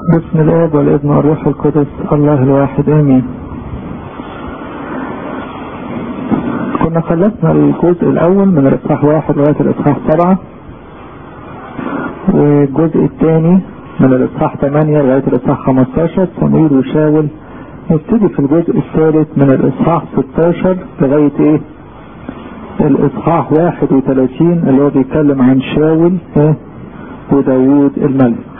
بسم الاب والابن والروح القدس الله الواحد امين كنا خلصنا الجزء الاول من الاصحاح واحد لغايه الاصحاح سبعه والجزء الثاني من الاصحاح 8 لغايه الاصحاح 15 صمويل وشاول نبتدي في الجزء الثالث من الاصحاح 16 لغايه ايه الاصحاح 31 اللي هو بيتكلم عن شاول وداوود الملك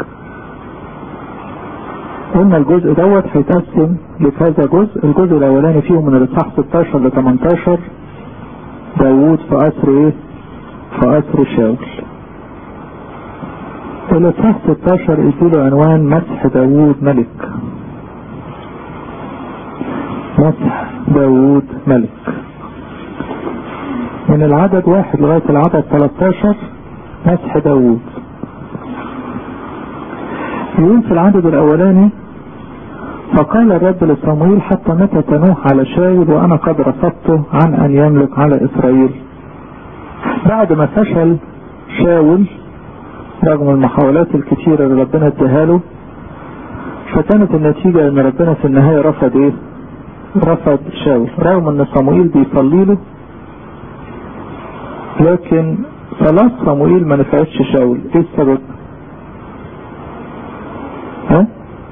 قلنا الجزء دوت هيتقسم لكذا جزء الجزء الاولاني فيه من الاصحاح 16 ل 18 داوود في قصر ايه في قصر شاول الاصحاح 16 اديله عنوان مسح داوود ملك مسح داوود ملك من العدد واحد لغاية العدد 13 مسح داوود يقول في العدد الاولاني فقال الرب لصمويل حتى متى تنوح على شاول وانا قد رفضته عن ان يملك على اسرائيل بعد ما فشل شاول رغم المحاولات الكثيرة اللي ربنا اداها له فكانت النتيجة ان ربنا في النهاية رفض ايه رفض شاول رغم ان صموئيل بيصلي له لكن صلاة صموئيل ما نفعتش شاول ايه السبب ها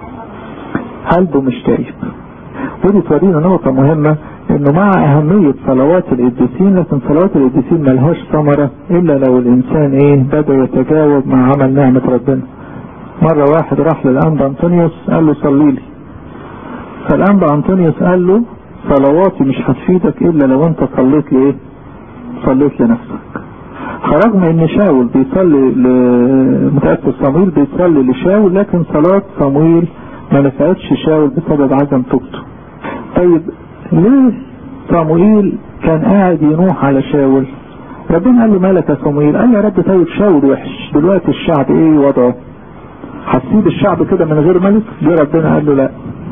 قلبه مش تايب ودي تورينا نقطة مهمة انه مع اهمية صلوات القديسين لكن صلوات القديسين ملهاش ثمرة الا لو الانسان ايه بدأ يتجاوب مع عمل نعمة ربنا مرة واحد راح للانبا انطونيوس قال له صلي لي فالانبا انطونيوس قال له صلواتي مش هتفيدك الا لو انت صليت لايه صليت لنفسك فرغم ان شاول بيصلي لمتأسس صمويل بيصلي لشاول لكن صلاة صمويل ما نفعتش شاول بسبب عدم توبته طيب ليه صموئيل كان قاعد ينوح على شاول ربنا قال له مالك يا صموئيل قال يا رب طيب شاول وحش دلوقتي الشعب ايه وضعه هتسيب الشعب كده من غير ملك ليه ربنا قال له لا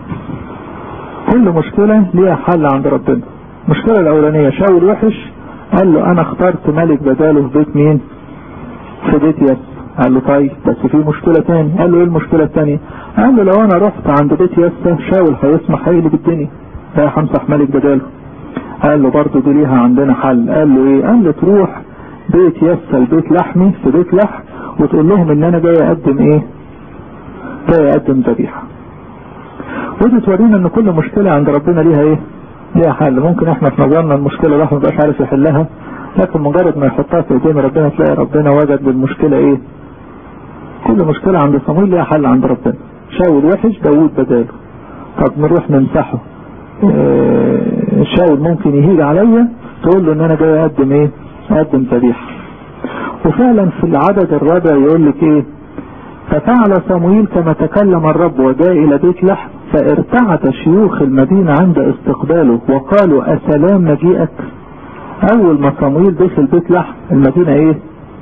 كل مشكلة ليها حل عند ربنا المشكلة الاولانية شاول وحش قال له انا اخترت ملك بداله في بيت مين في بيت يس قال له طيب بس في مشكلة تاني قال له ايه المشكلة التانية قال له لو انا رحت عند بيت يسا شاول هيسمح هيقلب الدنيا ده همسح ملك بداله قال له برضه دي ليها عندنا حل قال له ايه قال له تروح بيت يسا البيت لحمي في بيت لحم وتقول لهم ان انا جاي اقدم ايه جاي اقدم ذبيحه ودي تورينا ان كل مشكله عند ربنا ليها ايه ليها حل ممكن احنا في نظرنا المشكله الواحد مبقاش عارف يحلها لكن مجرد ما يحطها في ايدين ربنا تلاقي ربنا وجد للمشكله ايه كل مشكله عند صمويل ليها حل عند ربنا شاول وحش داوود بداله طب نروح نمسحه اه شاول ممكن يهيج عليا تقول له ان انا جاي اقدم ايه اقدم ذبيحه وفعلا في العدد الرابع يقول لك ايه ففعل صمويل كما تكلم الرب وجاء الى بيت لحم فارتعد شيوخ المدينة عند استقباله وقالوا أسلام مجيئك أول ما صمويل دخل بيت لحم المدينة إيه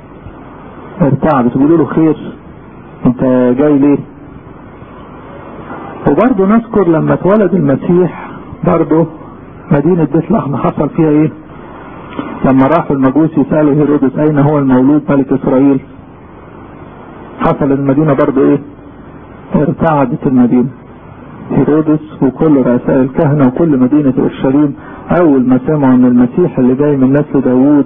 ارتعدت بيقولوا له خير أنت جاي ليه وبرضه نذكر لما اتولد المسيح برضه مدينة بيت لحم حصل فيها إيه لما راح المجوس يسألوا هيرودس أين هو المولود ملك إسرائيل حصل المدينة برضه إيه ارتعدت المدينة هيرودس وكل رؤساء الكهنة وكل مدينة اورشليم اول ما سمعوا ان المسيح اللي جاي من نسل داوود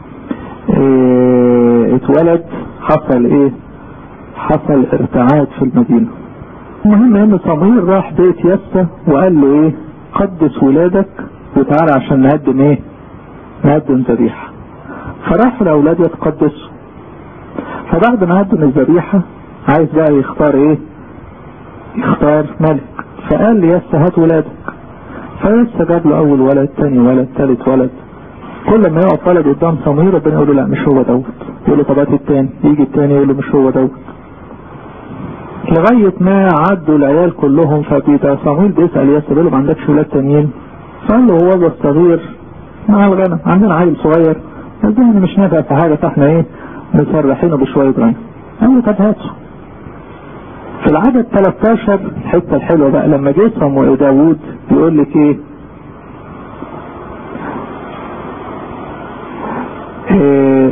اه اتولد حصل ايه حصل ارتعاد في المدينة المهم ان صمويل راح بيت يسا وقال له ايه قدس ولادك وتعالى عشان نقدم ايه نقدم ذبيحة فراح الاولاد يتقدسوا فبعد ما قدم الذبيحة عايز بقى يختار ايه يختار ملك فقال لي يسا هات ولادك فيسا جاب له اول ولد تاني ولد تالت ولد كل ما يقف ولد قدام صمويل ربنا يقول له لا مش هو دوت يقول له طب هات التاني يجي التاني يقول له مش هو دوت لغاية ما عدوا العيال كلهم فبيبقى صمويل بيسأل يسا بيقول له ما عندكش ولاد تانيين فقال له هو ده الصغير مع الغنم عندنا عيل صغير بس يعني مش نافع في حاجة فاحنا ايه مسرحينه بشوية غنم قال له طب هاته في العدد 13 الحته الحلوه بقى لما جه صموئيل داوود يقول لك ايه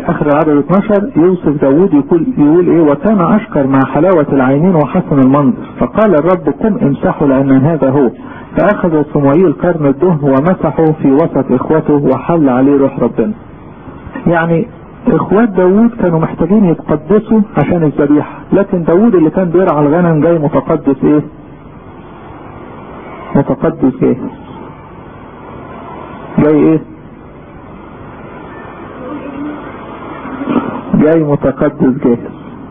اخر العدد 12 يوصف داود يقول يقول ايه وكان اشكر مع حلاوة العينين وحسن المنظر فقال الرب قم امسحه لان هذا هو فاخذ صموئيل قرن الدهن ومسحه في وسط اخوته وحل عليه روح ربنا يعني اخوات داود كانوا محتاجين يتقدسوا عشان الذبيحة لكن داود اللي كان بيرعى الغنم جاي متقدس ايه متقدس ايه جاي ايه جاي متقدس جاهز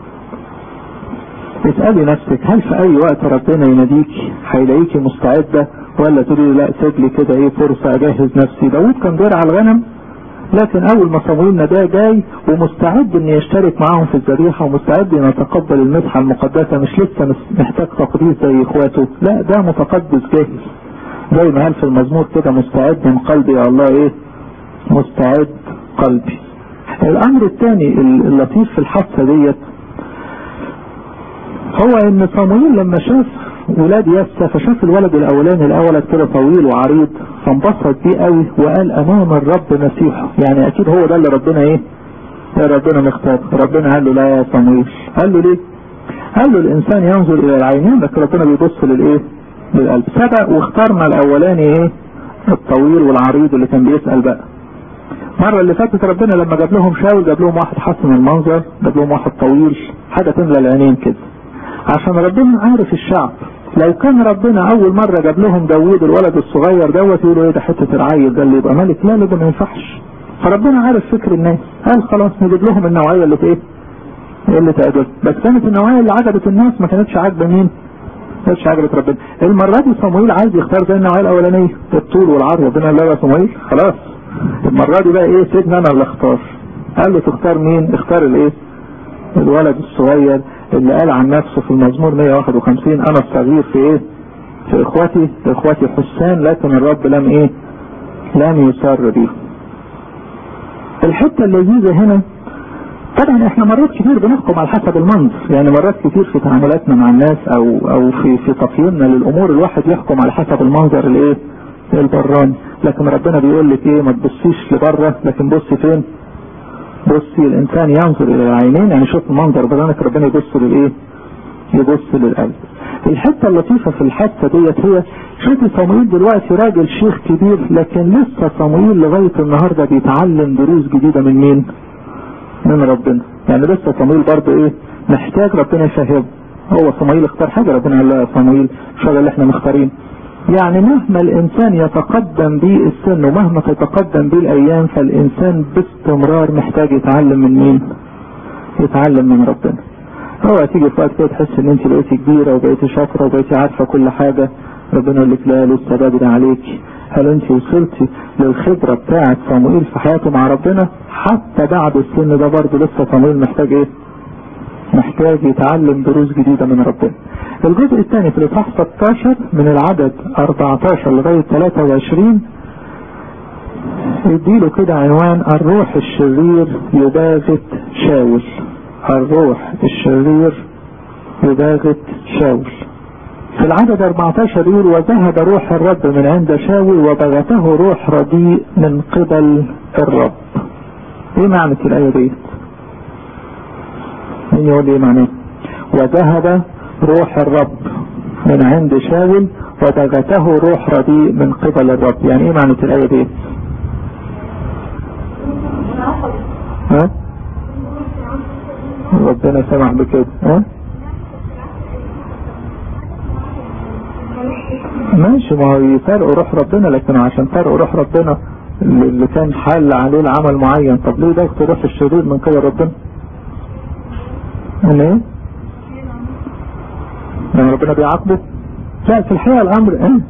اسألي نفسك هل في اي وقت ربنا يناديك هيلاقيكي مستعدة ولا تقولي لا سيب لي كده ايه فرصة اجهز نفسي داود كان بيرعى الغنم لكن اول ما صمويل نداه جاي ومستعد ان يشترك معاهم في الذبيحة ومستعد ان يتقبل المسحة المقدسة مش لسه محتاج تقديس زي اخواته لا ده متقدس جاهز زي ما قال في المزمور كده مستعد من قلبي يا الله ايه مستعد قلبي الامر الثاني اللطيف في الحادثة ديت هو ان صمويل لما شاف ولاد يسا فشاف الولد الاولاني الاولد كده طويل وعريض فانبسط بيه قوي وقال امام الرب مسيحه يعني اكيد هو ده اللي ربنا ايه يا ربنا مختار ربنا قال له لا يا صمويل قال له ليه قال له الانسان ينظر الى العينين لكن ربنا بيبص للايه للقلب سبق واختارنا الاولاني ايه الطويل والعريض اللي كان بيسأل بقى المرة اللي فاتت ربنا لما جاب لهم شاول جاب لهم واحد حسن المنظر جاب لهم واحد طويل حاجة تملى العينين كده عشان ربنا عارف الشعب لو كان ربنا اول مرة جاب لهم داوود الولد الصغير دوت يقولوا ايه ده حتة العيل ده اللي يبقى ملك لا لا ده ما ينفعش فربنا عارف فكر الناس قال خلاص نجيب لهم النوعية اللي في ايه اللي تعجب بس كانت النوعية اللي عجبت الناس ما كانتش عاجبة مين ما كانتش عجبت ربنا المرة دي صمويل عايز يختار زي النوعية الاولانية الطول والعرض ربنا قال لا يا صمويل خلاص المرة دي بقى ايه سيبنا انا اللي اختار قال له تختار مين اختار الايه الولد الصغير اللي قال عن نفسه في المزمور 151 انا الصغير في ايه في اخوتي في اخوتي حسان لكن الرب لم ايه لم يسر بيه الحتة اللذيذة هنا طبعا احنا مرات كتير بنحكم على حسب المنظر يعني مرات كتير في تعاملاتنا مع الناس او او في في تقييمنا للامور الواحد يحكم على حسب المنظر الايه البراني لكن ربنا بيقول لك ايه ما تبصيش لبره لكن بصي فين بصي الانسان ينظر الى العينين يعني شوف المنظر برانك ربنا يبص للايه يبص للقلب الحتة اللطيفة في الحادثة ديت هي شوفي صموئيل دلوقتي راجل شيخ كبير لكن لسه صموئيل لغاية النهاردة بيتعلم دروس جديدة من مين من ربنا يعني لسه صموئيل برضه ايه محتاج ربنا يفهمه هو صموئيل اختار حاجة ربنا قال له يا صموئيل مش هذا اللي احنا مختارين يعني مهما الانسان يتقدم به السن ومهما تتقدم به الايام فالانسان باستمرار محتاج يتعلم من مين يتعلم من ربنا هو تيجي في وقت كده تحس ان انت بقيتي كبيره وبقيتي شاطره وبقيتي عارفه كل حاجه ربنا يقول لك لا لسه بدري عليك هل انت وصلتي للخبره بتاعه صموئيل في حياته مع ربنا حتى بعد السن ده برضه لسه صموئيل محتاج ايه محتاج يتعلم دروس جديدة من ربنا الجزء الثاني في الاصحاح 16 من العدد 14 لغاية 23 يديله كده عنوان الروح الشرير يباغت شاول الروح الشرير يباغت شاول في العدد 14 يقول وذهب روح الرب من عند شاول وبغته روح رديء من قبل الرب ايه معنى الآية دي مين يقول لي معناه وذهب روح الرب من عند شاول وبغته روح رديء من قبل الرب يعني ايه معنى الآية دي ها ربنا سمح بكده ها ماشي ما هو يفرقوا روح ربنا لكن عشان فرقوا روح ربنا اللي كان حل عليه العمل معين طب ليه ده روح الشرير من قبل ربنا ان ايه يعني ربنا بيعاقبه لا في الحقيقة الامر ايه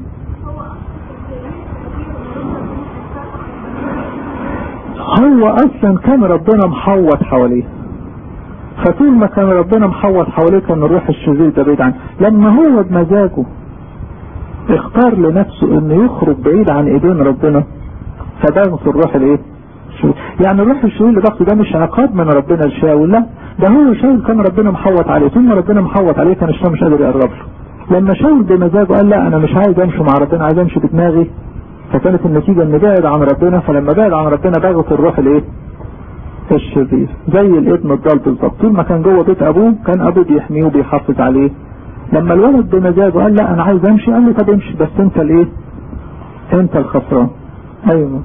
هو اصلا كان ربنا محوط حواليه فطول ما كان ربنا محوط حواليه كان الروح الشرير ده بعيد عنه لما هو بمزاجه اختار لنفسه انه يخرج بعيد عن ايدين ربنا فباغت الروح الايه يعني الروح الشرير اللي باخده ده مش عقاب من ربنا لشاول لا ده هو شاول كان ربنا محوط عليه ثم ربنا محوط عليه كان الشيطان مش قادر يقرب له لما شاول بمزاجه قال لا انا مش عايز امشي مع ربنا عايز امشي بدماغي فكانت النتيجه ان بعد عن ربنا فلما بعد عن ربنا باغت الروح الايه الشرير زي الابن الضال بالظبط طول ما كان جوه بيت ابوه كان ابوه بيحميه وبيحافظ عليه لما الولد بمزاجه قال لا انا عايز امشي قال له طب امشي بس انت الايه انت الخسران ايوه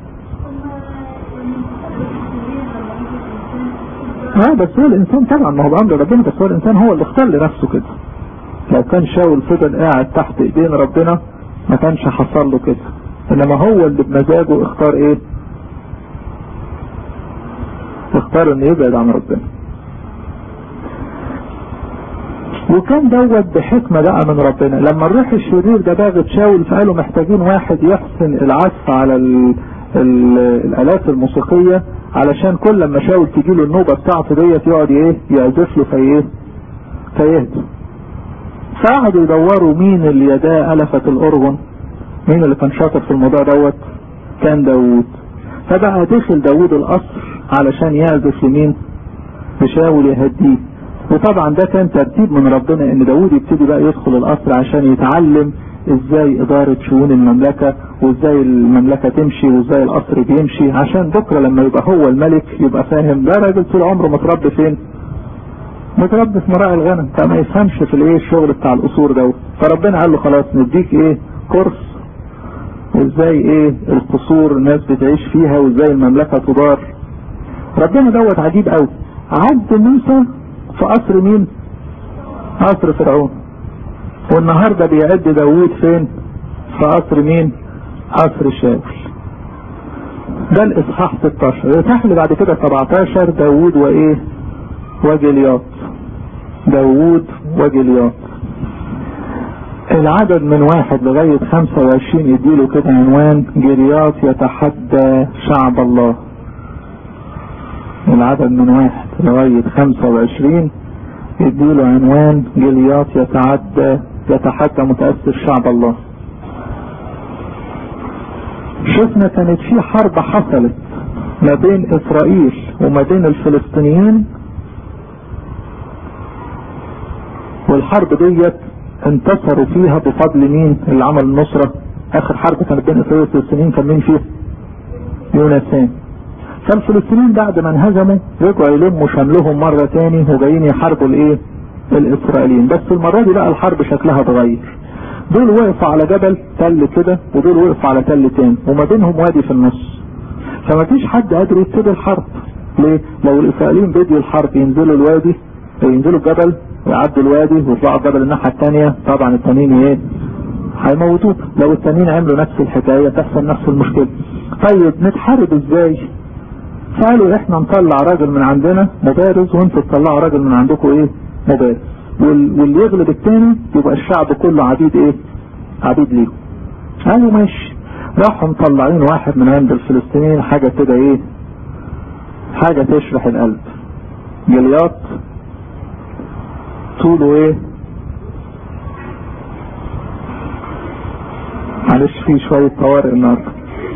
اه بس هو الانسان طبعا ما هو بامر ربنا بس هو الانسان هو اللي اختار لنفسه كده لو كان شاول فضل قاعد تحت ايدين ربنا ما كانش حصل له كده انما هو اللي بمزاجه اختار ايه اختار انه يبعد عن ربنا وكان دوت بحكمة بقى من ربنا لما الروح الشرير ده باغت شاول فقالوا محتاجين واحد يحسن العزف على ال ال الالات الموسيقية علشان كل لما شاول تجيله النوبة بتاعته ديت يقعد ايه يعزف له في ايه فيهدى فقعدوا يدوروا مين اللي يداه ألفت الأرغن مين اللي كان شاطر في الموضوع دوت كان داوود فبقى دخل داوود القصر علشان يعزف لمين لشاول يهديه وطبعا ده كان ترتيب من ربنا ان داوود يبتدي بقى يدخل القصر عشان يتعلم ازاي ادارة شؤون المملكة وازاي المملكة تمشي وازاي القصر بيمشي عشان بكرة لما يبقى هو الملك يبقى فاهم ده راجل طول عمره متربي فين متربي في مراعي الغنم فما يفهمش في الايه الشغل بتاع القصور ده فربنا قال له خلاص نديك ايه كورس وازاي ايه القصور الناس بتعيش فيها وازاي المملكة تدار ربنا دوت عجيب قوي عد موسى في قصر مين قصر فرعون والنهاردة بيعد داوود فين في قصر مين قصر شاول ده الاصحاح 16 يتاح لي بعد كده 17 داوود وايه وجلياط داوود وجلياط العدد من واحد لغاية 25 يديله كده عنوان جلياط يتحدى شعب الله العدد من واحد لغاية 25 يديله عنوان جلياط يتعدى يتحدى متأثر شعب الله شفنا كانت في حرب حصلت ما بين اسرائيل وما بين الفلسطينيين والحرب ديت انتصروا فيها بفضل مين اللي عمل النصرة اخر حرب كانت بين اسرائيل والفلسطينيين كان مين فيها يونسان فالفلسطينيين بعد ما انهزموا رجعوا يلموا شملهم مرة تاني وجايين يحاربوا الايه الاسرائيليين بس المرة دي بقى الحرب شكلها اتغير دول وقفوا على جبل تل كده ودول وقفوا على تل تاني وما بينهم وادي في النص فما فيش حد قادر يبتدي الحرب ليه لو الاسرائيليين بدوا الحرب ينزلوا الوادي ينزلوا الجبل ويعدوا الوادي ويطلعوا الجبل الناحية التانية طبعا التانيين ايه هيموتوك لو التانيين عملوا نفس الحكاية تحصل نفس المشكلة طيب نتحارب ازاي قالوا احنا نطلع راجل من عندنا مبارز وانتوا تطلعوا راجل من عندكم ايه مبارز واللي يغلب التاني يبقى الشعب كله عبيد ايه عبيد ليه قالوا ماشي راحوا مطلعين واحد من عند الفلسطينيين حاجة كده ايه حاجة تشرح القلب جلياط طوله ايه معلش في شوية طوارئ النهارده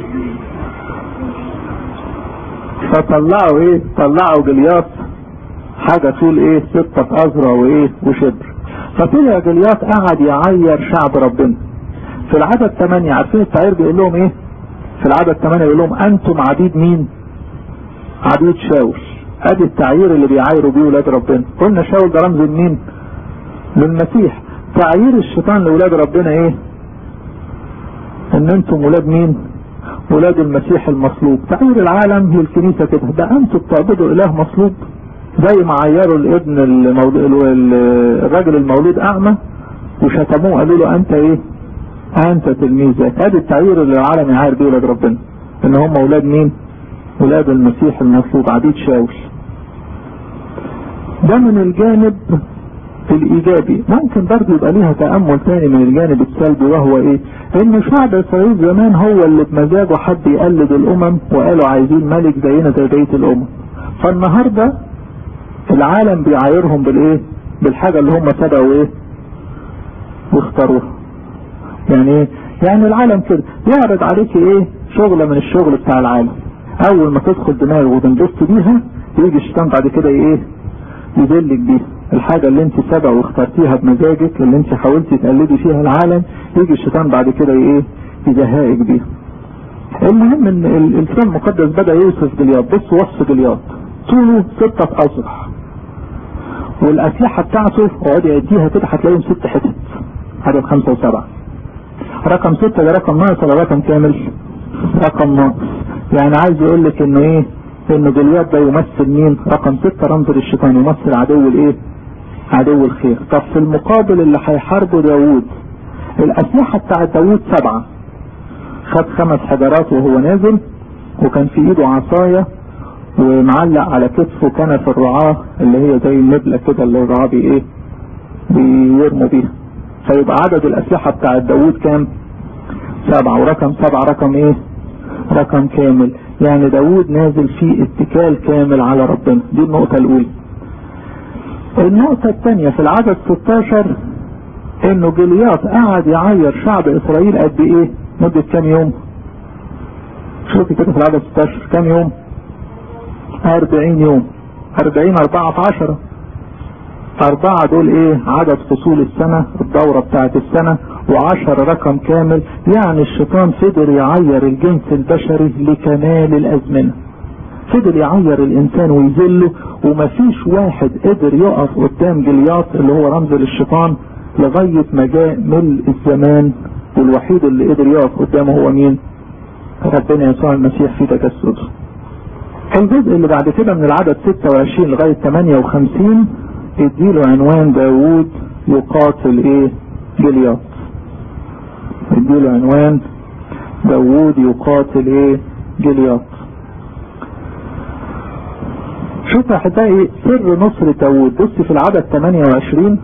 فطلعوا ايه طلعوا جلياط حاجة طول ايه ستة أذرع وايه وشبر فطلع جلياط قعد يعير شعب ربنا في العدد 8 عارفين التعير بيقول لهم ايه في العدد 8 بيقول لهم انتم عبيد مين عبيد شاول ادي التعيير اللي بيعايروا بيه ولاد ربنا قلنا شاول ده رمز لمين للمسيح تعيير الشيطان لولاد ربنا ايه ان انتم ولاد مين ولاد المسيح المصلوب تعيير العالم هي الكنيسة كده ده انتم بتعبدوا اله مصلوب زي ما عيروا الابن المولود الراجل المولود اعمى وشتموه قالوا له انت ايه انت تلميذك ادي التعيير اللي العالم يعاير بيه ولاد ربنا ان هم ولاد مين ولاد المسيح المصلوب عبيد شاول ده من الجانب الايجابي ممكن برضه يبقى ليها تأمل تاني من الجانب السلبي وهو ايه ان شعب اسرائيل زمان هو اللي بمزاجه حب يقلد الامم وقالوا عايزين ملك زينا زي بقيه الامم فالنهارده العالم بيعايرهم بالايه بالحاجة اللي هم سبقوا ايه واختاروها يعني ايه يعني العالم كده يعرض عليك ايه شغلة من الشغل بتاع العالم اول ما تدخل دماغه وتنبسط بيها يجي الشيطان بعد كده ايه يدلك بيها الحاجة اللي انت سبق واخترتيها بمزاجك اللي انت حاولتي تقلدي فيها العالم يجي الشيطان بعد كده ايه يزهقك بيها المهم ان الكتاب المقدس بدأ يوصف جلياط بص وصف جلياط طوله ستة أذرع والأسلحة بتاعته اقعد يديها كده هتلاقيهم ست حتت عدد خمسة وسبعة رقم ستة ده رقم ناقص ولا رقم كامل؟ رقم ناقص يعني عايز يقول لك انه ايه؟ انه جليات ده يمثل مين؟ رقم ستة رمز للشيطان يمثل عدو الايه؟ عدو الخير طب في المقابل اللي هيحاربه داوود الأسلحة بتاعت داوود سبعة خد خمس حجرات وهو نازل وكان في ايده عصاية ومعلق على كتفه كنف الرعاة اللي هي زي النبلة كده اللي الرعاة بي ايه بيرموا بيها فيبقى عدد الأسلحة بتاعت داوود كام سبعة ورقم سبعة رقم ايه رقم كامل يعني داوود نازل فيه اتكال كامل على ربنا دي النقطة الأولى النقطة الثانية في العدد 16 انه جلياط قعد يعير شعب اسرائيل قد ايه مدة كام يوم شوفي كده في العدد 16 كام يوم 40 يوم 40 4 في 10 أربعة دول إيه عدد فصول السنة الدورة بتاعت السنة وعشر رقم كامل يعني الشيطان فضل يعير الجنس البشري لكمال الأزمنة فضل يعير الإنسان ويذله ومفيش واحد قدر يقف قدام جلياط اللي هو رمز للشيطان لغاية ما جاء ملء الزمان والوحيد اللي قدر يقف قدامه هو مين؟ ربنا يسوع المسيح في تجسده. الجزء اللي بعد كده من العدد 26 لغاية 58 اديله عنوان داوود يقاتل ايه جلياط اديله عنوان داوود يقاتل ايه جلياط شوف يا احبائي سر نصر داوود بص في العدد 28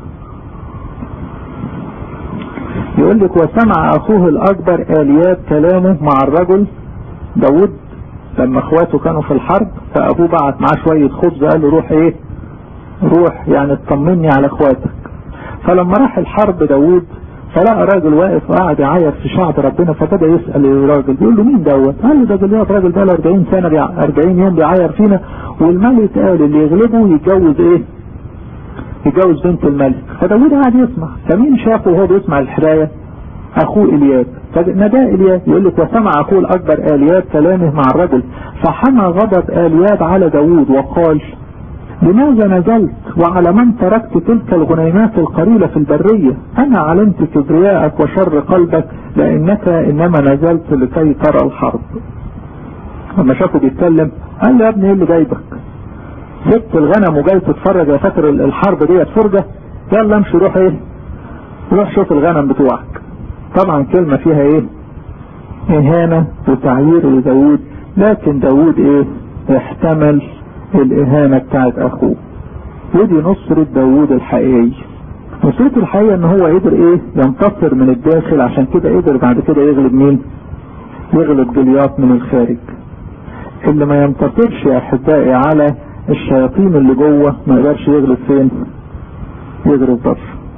يقول لك وسمع اخوه الاكبر الياب كلامه مع الرجل داوود لما اخواته كانوا في الحرب فابوه بعت معاه شويه خبز قال له روح ايه روح يعني اطمني على اخواتك فلما راح الحرب داوود فلقى راجل واقف وقاعد يعير في شعب ربنا فبدا يسال الراجل بيقول له مين دوت؟ قال له ده جليات راجل بقى له 40 سنه بيع 40 يوم بيعير فينا والملك قال اللي يغلبه يتجوز ايه؟ يتجوز بنت الملك فداوود قاعد يسمع فمين شافه وهو بيسمع الحكايه؟ اخوه الياب فناداه الياب يقول لك وسمع اخوه الاكبر الياب كلامه مع الرجل فحمى غضب الياب على داوود وقال لماذا نزلت وعلى من تركت تلك الغنيمات القليلة في البرية أنا علمت كبرياءك وشر قلبك لأنك إنما نزلت لكي ترى الحرب لما شافه بيتكلم قال له يا ابني ايه اللي جايبك سبت الغنم وجاي تتفرج يا فاكر الحرب ديت فرجة يلا امشي روح ايه روح شوف الغنم بتوعك طبعا كلمة فيها ايه اهانة وتعيير لداود لكن داود ايه احتمل الاهانة بتاعت اخوه ودي نصرة داوود الحقيقية نصرته الحقيقية ان هو قدر ايه ينتصر من الداخل عشان كده قدر بعد كده يغلب مين يغلب جليات من الخارج اللي ما ينتصرش يا احبائي على الشياطين اللي جوه ما يقدرش يغلب فين يغلب بره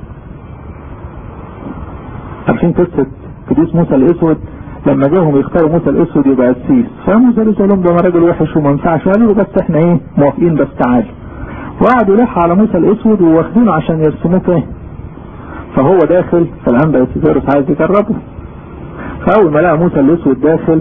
عارفين قصة قديس موسى الاسود لما جاهم يختاروا موسى الاسود يبقى قسيس فموسى الاسود قال لهم ده راجل وحش وما ينفعش قالوا له بس احنا ايه موافقين بس تعالى وقعدوا يلحوا على موسى الاسود وواخدينه عشان يرسموه كاهن فهو داخل فالانبا يوسيفيروس عايز يجربه فاول ما لقى موسى الاسود داخل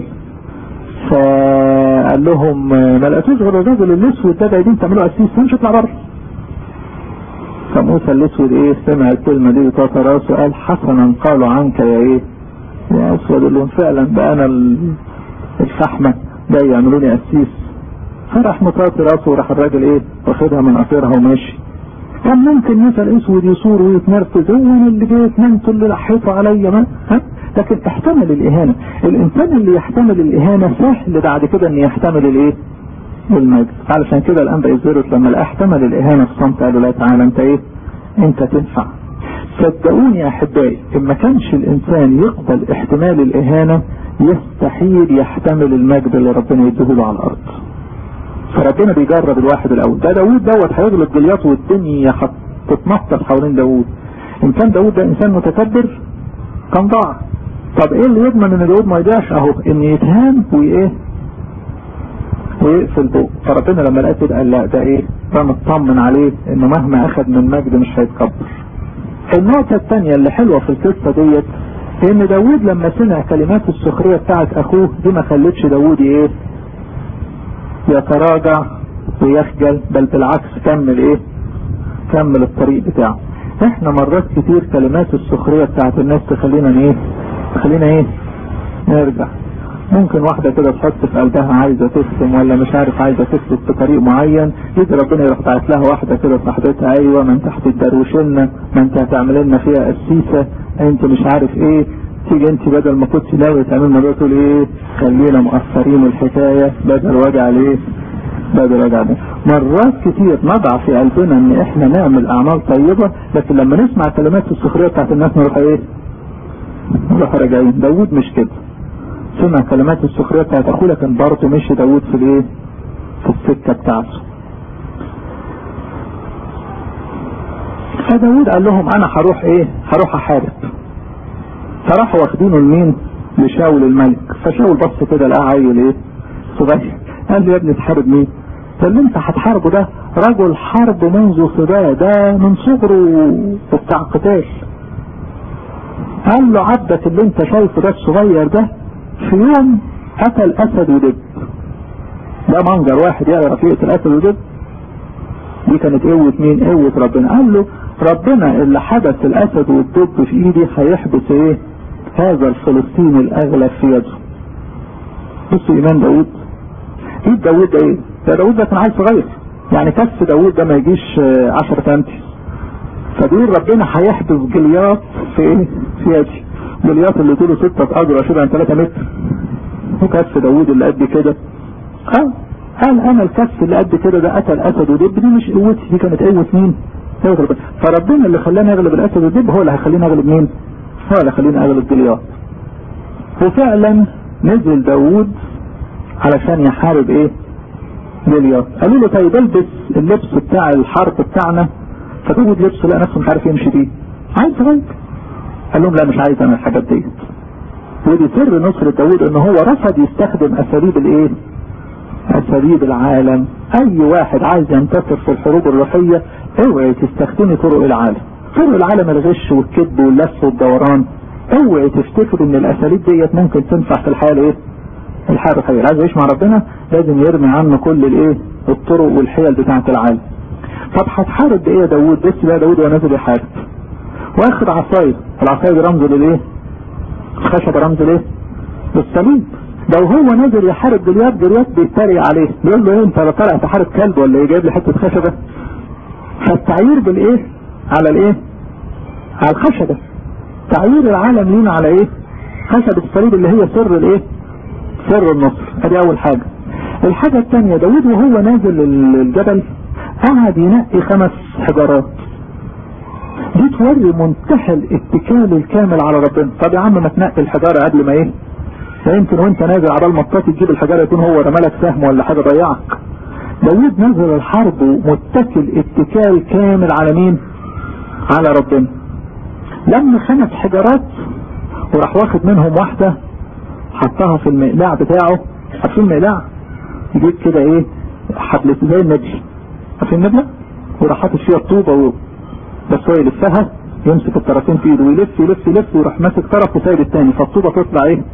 فقال لهم ما لقيتوش غير الراجل الاسود ده جايين تعملوا قسيس فمش اطلع بره فموسى الاسود ايه سمع الكلمه دي وطاطا راسه وقال حسنا قالوا عنك يا ايه يا اسود قال لهم فعلا ده انا الفحمه جاي يعملوني قسيس فراح مطاطي راسه وراح الراجل ايه واخدها من قصيرها وماشي كان ممكن موسى الاسود يصور ويتنرفز هو انا اللي جيت نمت اللي لحيته عليا ما ها لكن احتمل الاهانه الانسان اللي يحتمل الاهانه سهل بعد كده ان يحتمل الايه المجد علشان كده الانبا يزيروس لما لقى احتمل الاهانه في صمت قالوا لا تعالى انت ايه انت تنفع صدقوني يا احبائي ان ما كانش الانسان يقبل احتمال الاهانه يستحيل يحتمل المجد اللي ربنا يديهوله على الارض فربنا بيجرب الواحد الاول ده داوود دوت هيغلب جلياط والدنيا هتتنطط حوالين داوود ان كان داوود ده انسان متكبر كان ضاع طب ايه اللي يضمن ان داوود ما يضيعش اهو ان يتهان وايه ويقفل بوق فربنا لما لقى كده قال لا ده ايه ده مطمن عليه انه مهما اخذ من مجد مش هيتكبر النقطة الثانية اللي حلوة في القصة ديت ان داوود لما سمع كلمات السخرية بتاعت اخوه دي ما خلتش داوود ايه يتراجع ويخجل بل بالعكس كمل ايه كمل الطريق بتاعه احنا مرات كتير كلمات السخرية بتاعت الناس تخلينا ايه تخلينا ايه نرجع ممكن واحدة كده تحط في قلبها عايزة تسلم ولا مش عارف عايزة تسلك بطريق معين يجي ربنا يروح بعت لها واحدة كده صاحبتها ايوه ما انت هتدروشلنا ما انت هتعمل لنا فيها قسيسة انت مش عارف ايه تيجي انت بدل ما كنت ناوي تعمل الموضوع تقول ايه خلينا مقصرين الحكاية بدل وجع ليه بدل وجع ده مرات كتير نضع في قلبنا ان احنا نعمل اعمال طيبة لكن لما نسمع كلمات السخرية بتاعت الناس نروح ايه نروح راجعين داود مش كده سمع كلمات السخرية بتاعت اخوه لكن برضه مشي داود في الايه في السكة بتاعته فداود قال لهم انا هروح ايه هروح احارب فراحوا واخدينه لمين لشاول الملك فشاول بص كده لقاه عيل ايه صغير قال له يا ابني تحارب مين فاللي انت هتحاربه ده رجل حرب منذ صباه ده من صغره وبتاع قتال قال له عبدك اللي انت شايفه ده الصغير ده في يوم قتل اسد ودب ده منظر واحد يعرف يقتل اسد ودب دي كانت قوة مين قوة ربنا قال له ربنا اللي حبس الاسد والدب في ايدي هيحبس ايه هذا الفلسطيني الاغلب في يده بصوا ايمان داود ايد داود ده ايه ده داود ده كان عيل صغير يعني كف داود ده ما يجيش 10 سنتي فبيقول ربنا هيحبس جلياط في ايه في يدي جلياط اللي طوله 6 اجر شبه عن 3 متر وكف داود اللي قد كده اه قال انا الكف اللي قد كده ده قتل اسد ودب دي مش قوتي دي كانت قوه مين؟ قوه ربنا فربنا اللي خلاني اغلب الاسد والدب هو اللي هيخليني اغلب مين؟ هو اللي هيخليني اغلب جلياط وفعلا نزل داود علشان يحارب ايه؟ جلياط قالوا له طيب البس اللبس بتاع الحرب بتاعنا فداود لبسه لقى نفسه مش عارف يمشي بيه عايز صغير قال لهم لا مش عايز انا الحاجات ديت ودي سر نصر داود ان هو رفض يستخدم اساليب الايه اساليب العالم اي واحد عايز ينتصر في الحروب الروحية اوعي تستخدمي طرق العالم طرق العالم الغش والكذب واللف والدوران اوعي تفتكر ان الاساليب ديت ممكن تنفع في الحياة الايه الحياة الروحية اللي عايز يعيش مع ربنا لازم يرمي عنه كل الايه الطرق والحيل بتاعة العالم طب هتحارب بايه يا داوود بص بقى داوود وهو نازل يحارب واخد عصايه العصايه دي رمز للايه الخشب رمز ليه للصليب لو هو نازل يحارب جليات جليات بيتريق عليه بيقول له ايه انت طالع تحارب كلب ولا ايه جايب لي حته خشبه فالتعيير بالايه على الايه على الخشبه تعيير العالم لينا على ايه خشب الصليب اللي هي سر الايه سر النصر ادي اول حاجه الحاجه الثانيه داود وهو نازل الجبل قعد ينقي خمس حجارات دي توري منتهى الاتكال الكامل على ربنا طب يا عم ما تنقي الحجاره قبل ما ايه لا يمكن وانت نازل عبال ما تطاطي تجيب الحجاره يكون هو رمالك سهم ولا حاجه ضيعك داوود نزل الحرب متكل اتكال كامل على مين على ربنا لما خمس حجارات وراح واخد منهم واحده حطها في المقلاع بتاعه عارفين المقلاع يجيب كده ايه حبل زي النبل عارفين النبله وراح حاطط فيها الطوبه بس هو يلفها يمسك الطرفين في ايده ويلف يلف يلف ويروح ماسك طرف وسايب التاني فالطوبه تطلع ايه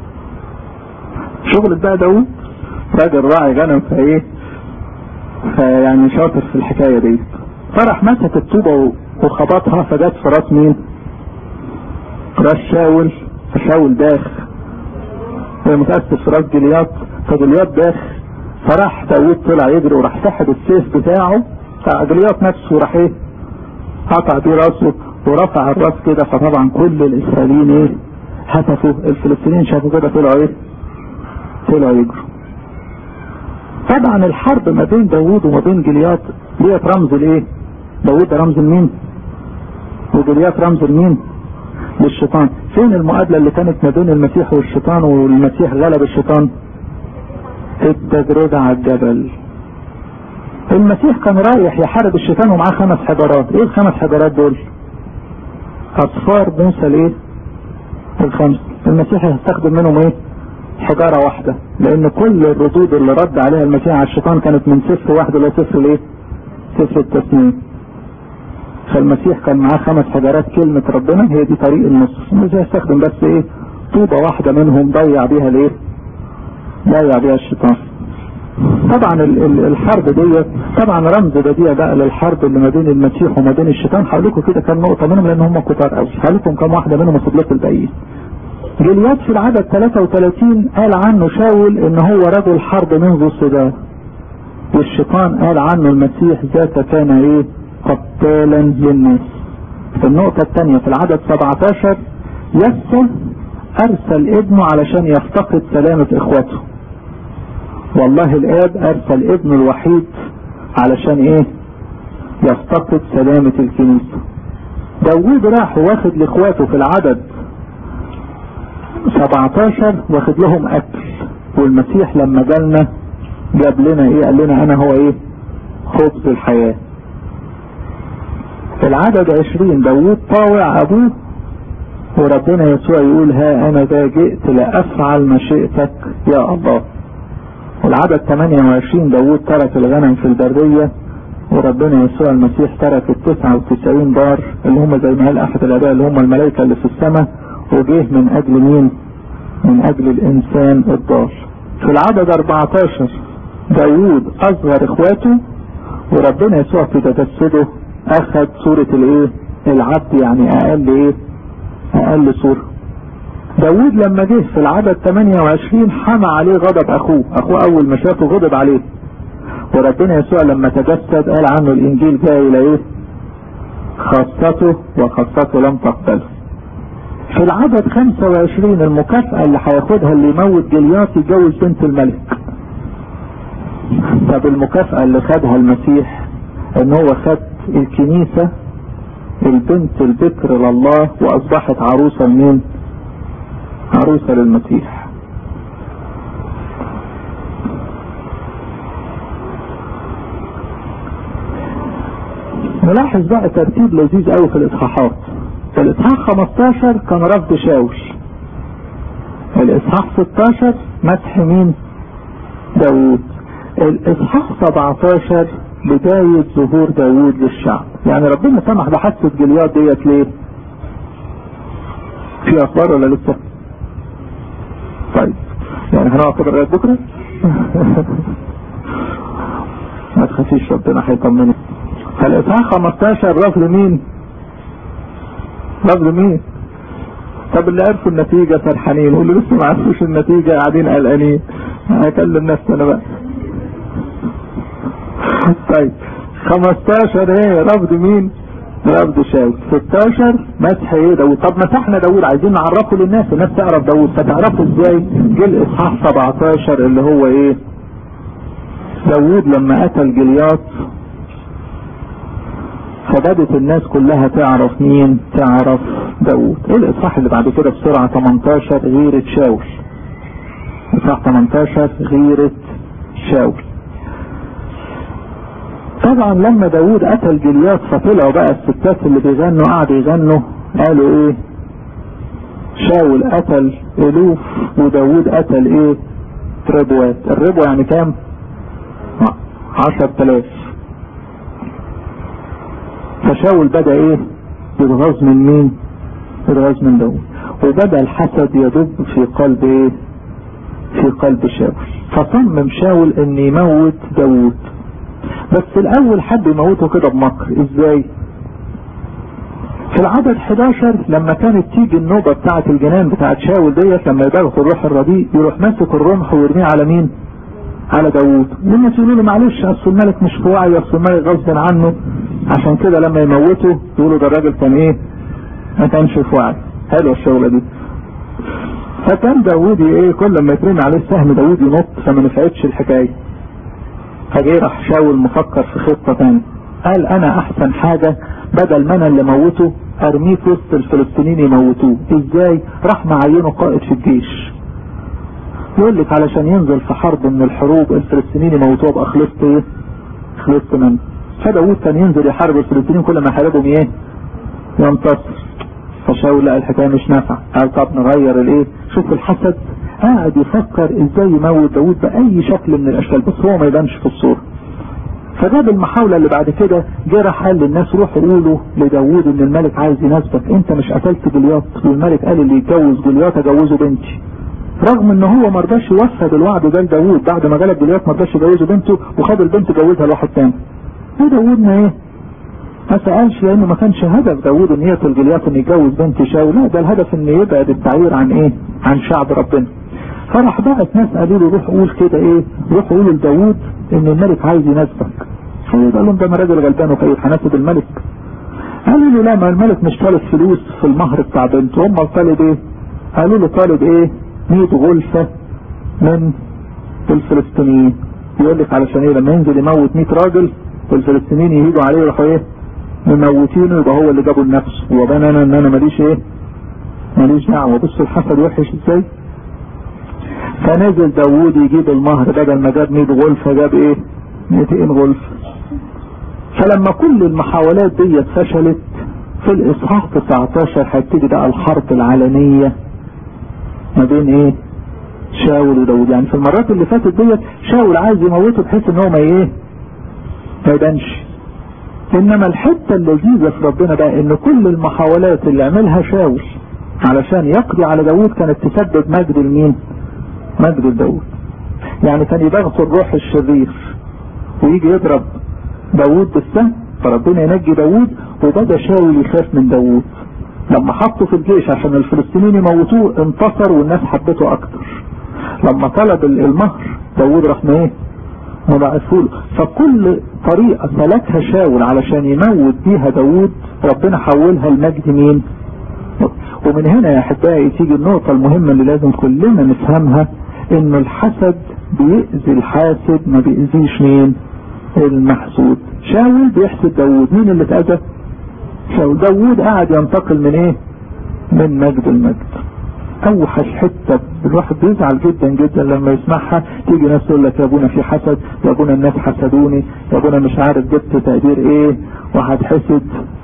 شغل بقى داوود راجل راعي غنم فايه فيعني شاطر في الحكايه دي فراح مسك الطوبه وخبطها فجت في راس مين؟ راس شاول فشاول داخ متأسف في راس جليات فجليات داخ فراح داوود طلع يجري وراح سحب السيف بتاعه بتاع جليات نفسه وراح ايه قطع بيه راسه ورفع الراس كده فطبعا كل الاسرائيليين ايه هتفوا الفلسطينيين شافوا كده طلعوا ايه طلعوا يجروا طبعا الحرب ما بين داوود وما بين جليات ديت رمز الايه داوود ده رمز لمين وجليات رمز لمين للشيطان فين المقابله اللي كانت ما بين المسيح والشيطان والمسيح غلب الشيطان التجربه على الجبل المسيح كان رايح يحارب الشيطان ومعاه خمس حجارات ايه الخمس حجارات دول اصفار موسى الايه الخمس المسيح هيستخدم منهم ايه حجارة واحدة لان كل الردود اللي رد عليها المسيح على الشيطان كانت من صفر واحد الى صفر الايه صفر التسنيم فالمسيح كان معاه خمس حجارات كلمة ربنا هي دي طريق النصر المسيح هيستخدم بس ايه طوبة واحدة منهم ضيع بيها الايه ضيع بيها الشيطان طبعا الحرب ديت طبعا رمز بديع بقى للحرب اللي ما بين المسيح وما بين الشيطان هقول لكم كده كام نقطه منهم لان هم كتار قوي هقول لكم كام واحده منهم واسيب لكم الباقيين جلياد في العدد 33 قال عنه شاول ان هو رجل حرب منذ الصدام والشيطان قال عنه المسيح ذاك كان ايه قتالا للناس في النقطة الثانية في العدد 17 يسى ارسل ابنه علشان يفتقد سلامة اخوته والله الاب ارسل ابنه الوحيد علشان ايه يفتقد سلامة الكنيسة داوود راح واخد لاخواته في العدد 17 واخد لهم اكل والمسيح لما جالنا جاب لنا ايه قال لنا انا هو ايه خبز الحياة في العدد 20 داوود طاوع ابوه وربنا يسوع يقول ها انا ذا جئت لافعل مشيئتك يا الله والعدد 28 داوود ترك الغنم في البرية وربنا يسوع المسيح ترك ال 99 دار اللي هم زي ما قال احد الاباء اللي هم الملائكة اللي في السماء وجه من اجل مين من اجل الانسان الضال في العدد 14 داوود اصغر اخواته وربنا يسوع في تجسده اخذ صورة الايه العبد يعني اقل ايه اقل صورة داوود لما جه في العدد 28 حمى عليه غضب اخوه اخوه اول ما شافه غضب عليه وربنا يسوع لما تجسد قال عنه الانجيل جاء الى ايه خاصته وخاصته لم تقبله في العدد 25 المكافأة اللي هياخدها اللي يموت جليات يتجوز بنت الملك طب المكافأة اللي خدها المسيح ان هو خد الكنيسة البنت البكر لله واصبحت عروسة لمين عروسة للمسيح نلاحظ بقى ترتيب لذيذ قوي في الاصحاحات في الاصحاح 15 كان رفض شاول الاصحاح 16 مسح مين داوود الاصحاح 17 بداية ظهور داوود للشعب يعني ربنا سمح بحادثة جلياد ديت ليه في اخبار ولا لسه طيب يعني هنقعد كده لغايه بكره ما تخافيش ربنا هيطمنك فالاصحاح 15 رفض مين رفض مين طب اللي عرفوا النتيجة فرحانين واللي لسه ما عرفوش النتيجة قاعدين قلقانين هكلم نفسي انا بقى طيب 15 ايه رفض مين رفض شاول 16 مسح ايه داود طب مسحنا داود عايزين نعرفه للناس الناس تعرف داود فتعرفه ازاي جه الاصحاح 17 اللي هو ايه داود لما قتل جلياط فبدت الناس كلها تعرف مين تعرف داود ايه الاصحاح اللي بعد كده بسرعة 18 غيرة شاول اصحاح 18 غيرة شاول طبعا لما داود قتل جليات فطلعوا بقى الستات اللي بيغنوا قعدوا يغنوا قالوا ايه شاول قتل الوف وداود قتل ايه ربوات الربوة يعني كام عشر تلاف فشاول بدأ ايه يتغاظ من مين يتغاظ من داود وبدأ الحسد يدب في قلب ايه في قلب شاول فصمم شاول ان يموت داود بس الاول حد يموته كده بمكر ازاي في العدد 11 لما كانت تيجي النوبة بتاعة الجنان بتاعة شاول ديت لما يبغوا الروح الرديء يروح ماسك الرمح ويرميه على مين على داوود والناس يقولوا له معلش اصل الملك مش في وعي اصل الملك غصب عنه عشان كده لما يموته يقولوا ده الراجل كان ايه ما كانش في وعي حلوه الشغله دي فكان داوود ايه كل ما يترمي عليه السهم داوود ينط فما نفعتش الحكايه فجه راح شاول مفكر في خطه ثانيه قال انا احسن حاجه بدل ما انا اللي موته ارميه في وسط الفلسطينيين يموتوه ازاي راح معينه قائد في الجيش يقول لك علشان ينزل في حرب من الحروب الفلسطينيين يموتوه ابقى خلصت ايه خلصت منه فداوود كان ينزل يحارب الفلسطينيين كل ما يحاربهم ايه ينتصر فشاول لقى الحكايه مش نافعه قال طب نغير الايه شوف الحسد قاعد يفكر ازاي يموت داوود باي شكل من الاشكال بس هو ما يبانش في الصوره فجاب المحاولة اللي بعد كده جه راح قال للناس روحوا قولوا لداوود ان الملك عايز يناسبك انت مش قتلت جلياط والملك قال اللي يتجوز جلياط اجوزه بنتي رغم ان هو ما رضاش يوفد الوعد ده لداوود بعد ما غلب جليات ما رضاش يجوزه بنته وخد البنت جوزها لواحد تاني ايه داوودنا ايه ما سألش لانه ما كانش هدف داوود ان يقتل جليات ان يتجوز بنت شاول لا ده الهدف ان يبعد التعيير عن ايه عن شعب ربنا فراح بعت ناس قالوا له روح قول كده ايه روح قول لداوود ان الملك عايز يناسبك فقال لهم ده انا راجل غلبان وخير هناسب الملك قالوا له لا ما الملك مش طالب فلوس في المهر بتاع بنته هم طالب ايه قالوا له طالب ايه 100 غلفة من الفلسطينيين يقول لك علشان ايه لما ينزل يموت 100 راجل والفلسطينيين يهيجوا عليه يروحوا ايه مموتينه يبقى هو اللي جابه لنفسه وبان انا ان انا ماليش ايه ماليش دعوه بصوا الحسد وحش ازاي فنزل داوود يجيب المهر بدل ما جاب 100 غلفه جاب ايه 200 غلفه فلما كل المحاولات دي فشلت في الاصحاح 19 هتبتدي بقى الحرب العلنيه ما بين ايه شاول وداود يعني في المرات اللي فاتت ديت شاول عايز يموته بحيث ان هو ما ايه ما يبانش انما الحتة اللذيذة في ربنا بقى ان كل المحاولات اللي عملها شاول علشان يقضي على داود كانت تسبب مجد لمين مجد لداود يعني كان يبغض الروح الشرير ويجي يضرب داود بالسهم فربنا ينجي داود وبدا شاول يخاف من داود لما حطه في الجيش عشان الفلسطينيين يموتوه انتصر والناس حبته اكتر لما طلب المهر داود راح ايه مضاعفه فكل طريقة سلكها شاول علشان يموت بيها داود ربنا حولها لمجد مين ومن هنا يا احبائي تيجي النقطة المهمة اللي لازم كلنا نفهمها ان الحسد بيأذي الحاسد ما بيأذيش مين المحسود شاول بيحسد داود مين اللي اتأذى شاول داود قاعد ينتقل من ايه من مجد المجد اوحش حتة الواحد بيزعل جدا جدا لما يسمعها تيجي ناس تقول لك يا ابونا في حسد يا ابونا الناس حسدوني يا ابونا مش عارف جبت تقدير ايه وهتحسد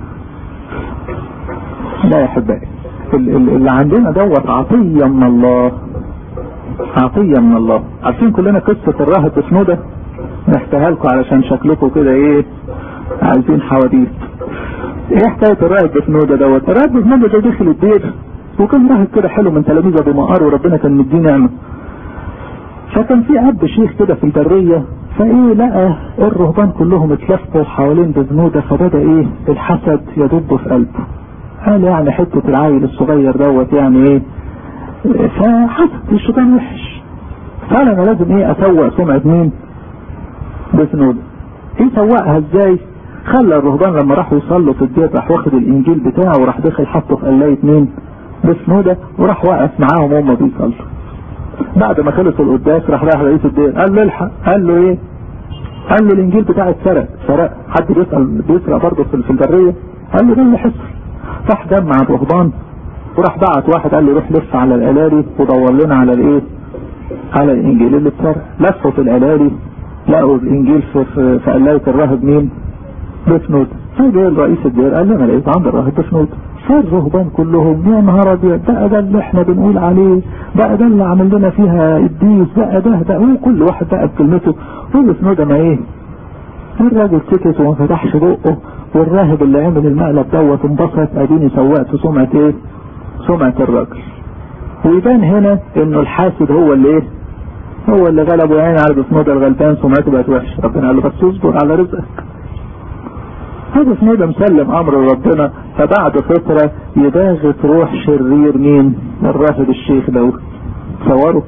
لا يا احبائي اللي عندنا دوت عطية من الله عطية من الله عارفين كلنا قصة الراهب بسنودة نحكيها لكم علشان شكلكم كده ايه عايزين حواديت ايه حكاية الراهب بسنودة دوت الراهب بسنودة ده دخل الدير وكان راهب كده حلو من تلاميذ ابو مقار وربنا كان مديه نعمه فكان في اب شيخ كده في البريه فايه لقى الرهبان كلهم اتلفوا حوالين بزنوده فبدا ايه الحسد يدب في قلبه قال يعني حته العيل الصغير دوت يعني ايه فحسد الشيطان وحش قال انا لازم ايه اسوق سمعه مين بزنوده ايه سوقها ازاي خلى الرهبان لما راحوا يصلوا في الدير راح واخد الانجيل بتاعه وراح دخل حطه في قلايه مين بسنودة وراح واقف معاهم وهم بيصلوا بعد ما خلص القداس راح راح رئيس الدين قال له الحق قال له ايه قال له الانجيل بتاعي اتسرق سرق حد بيسال بيسرق برضه في البريه قال له ده اللي حصل راح جمع الرهبان وراح بعت واحد قال له روح لف على الالالي ودور لنا على الايه على الانجيل اللي اتسرق لفوا في الالالي لقوا الانجيل في في, في قلايه الراهب مين بسنود فجاء رئيس الدير قال له انا لقيت عند الراهب بسنود فالرهبان كلهم يا نهار ابيض بقى ده اللي احنا بنقول عليه بقى ده اللي عمل لنا فيها الديس بقى ده ده وكل واحد بقى بكلمته هو سنودة ما ايه الراجل سكت وما فتحش بقه والراهب اللي عمل المقلب دوت انبسط اديني سوقت سمعة ايه سمعة الراجل ويبان هنا انه الحاسد هو اللي ايه هو اللي غلبه يعني على بسنودة الغلبان سمعته بقت وحشه ربنا قال له بس اصبر على رزقك هذا سنودة مسلم امر ربنا فبعد فترة يباغت روح شرير مين الراهب الشيخ دوت تصوروا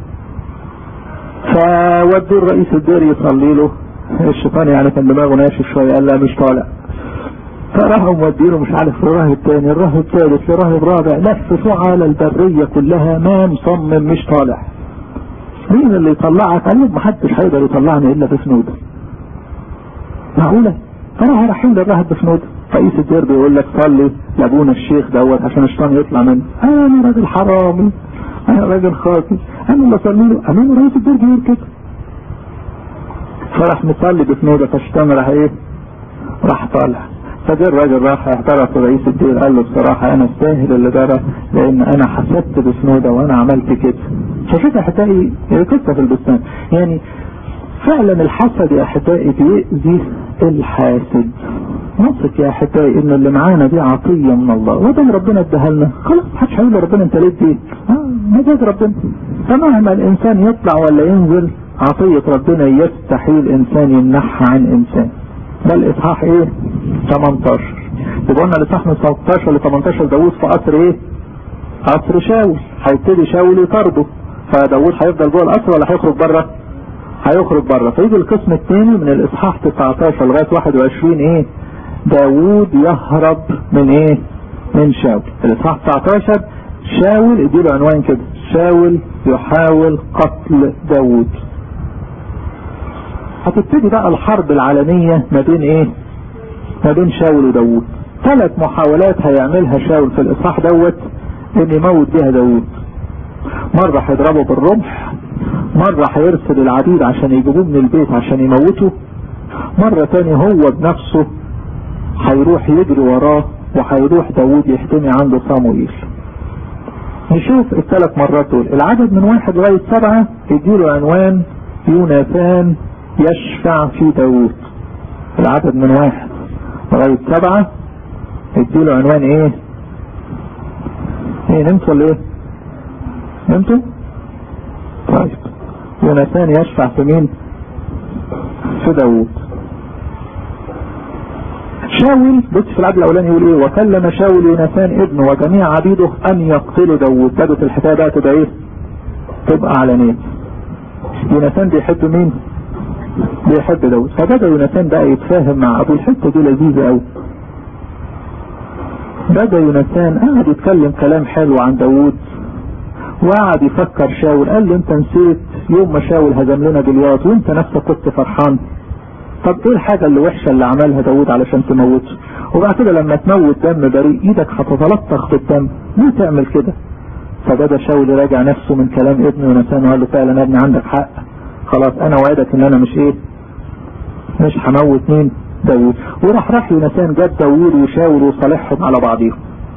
فودوا الرئيس الدير يصلي له الشيطان يعني كان دماغه ناشف شوية قال لا مش طالع فراحوا مودينه مش عارف لراهب تاني الراهب ثالث لراهب رابع لفوا على البرية كلها ما مصمم مش طالع مين اللي يطلعك قال لهم محدش هيقدر يطلعني الا بسنودة معقولة فراحوا رايحين للراهب بسنودة رئيس الدير بيقول لك صلي لابونا الشيخ دوت عشان الشيطان يطلع منه انا راجل حرامي انا راجل خاطي انا اللي اصلي له امام رئيس الدير بيقول كده فراح مصلي بسنودة فالشيطان راح ايه راح طالع فجاء الراجل راح اعترف رئيس الدير قال له بصراحة انا استاهل اللي جرى لان انا حسدت بسنودة وانا عملت كده فشوف هتلاقي قصة في البستان يعني فعلا الحسد يا احبائي بيأذي الحاسد نثق يا احبائي ان اللي معانا دي عطيه من الله وده ربنا اداها لنا خلاص محدش هيقول ربنا انت ليه دي آه مجاز ربنا فمهما الانسان يطلع ولا ينزل عطيه ربنا يستحيل انسان يمنحها عن انسان ده الاصحاح ايه 18 يبقى قلنا الاصحاح من 16 ل 18 داوود في قصر ايه قصر شاول هيبتدي شاول يطارده فداوود هيفضل جوه القصر ولا هيخرج بره هيخرج بره فيجي القسم الثاني من الاصحاح 19 لغايه 21 ايه داوود يهرب من ايه من شاول الاصحاح 19 شاول اديله عنوان كده شاول يحاول قتل داوود هتبتدي بقى الحرب العالمية ما بين ايه ما بين شاول وداوود ثلاث محاولات هيعملها شاول في الاصحاح دوت ان يموت بيها داوود مرة هيضربه بالرمح مرة هيرسل العبيد عشان يجيبوه من البيت عشان يموته مرة تاني هو بنفسه هيروح يجري وراه وهيروح داوود يحتمي عنده صاموئيل نشوف الثلاث مرات دول العدد من واحد لغاية سبعة يديله عنوان يوناثان يشفع في داوود العدد من واحد لغاية سبعة يديله عنوان ايه ايه نمت ولا ايه نمتوا طيب يوناثان يشفع في مين في داوود شاول بص في العدد الاولاني يقول ايه وكلم شاول يوناثان ابنه وجميع عبيده ان يقتلوا داوود بدت الحكايه بقى تبقى ايه تبقى علانيه يوناثان بيحب مين بيحب داوود فبدا يوناثان بقى يتفاهم مع ابو الحته دي لذيذه قوي بدا يوناثان قعد يتكلم كلام حلو عن داوود وقعد يفكر شاول قال له انت نسيت يوم ما شاول هزم لنا جلياط وانت نفسك كنت فرحان طب ايه الحاجة اللي وحشة اللي عملها داود علشان تموته وبعد كده لما تموت دم بريء ايدك هتتلطخ بالدم ليه تعمل كده فبدا شاول يراجع نفسه من كلام ابنه يوناثان وقال له فعلا يا ابني عندك حق خلاص انا وعدك ان انا مش ايه مش هموت مين داوود وراح راح يوناثان جاب داوود وشاول وصالحهم على بعضيهم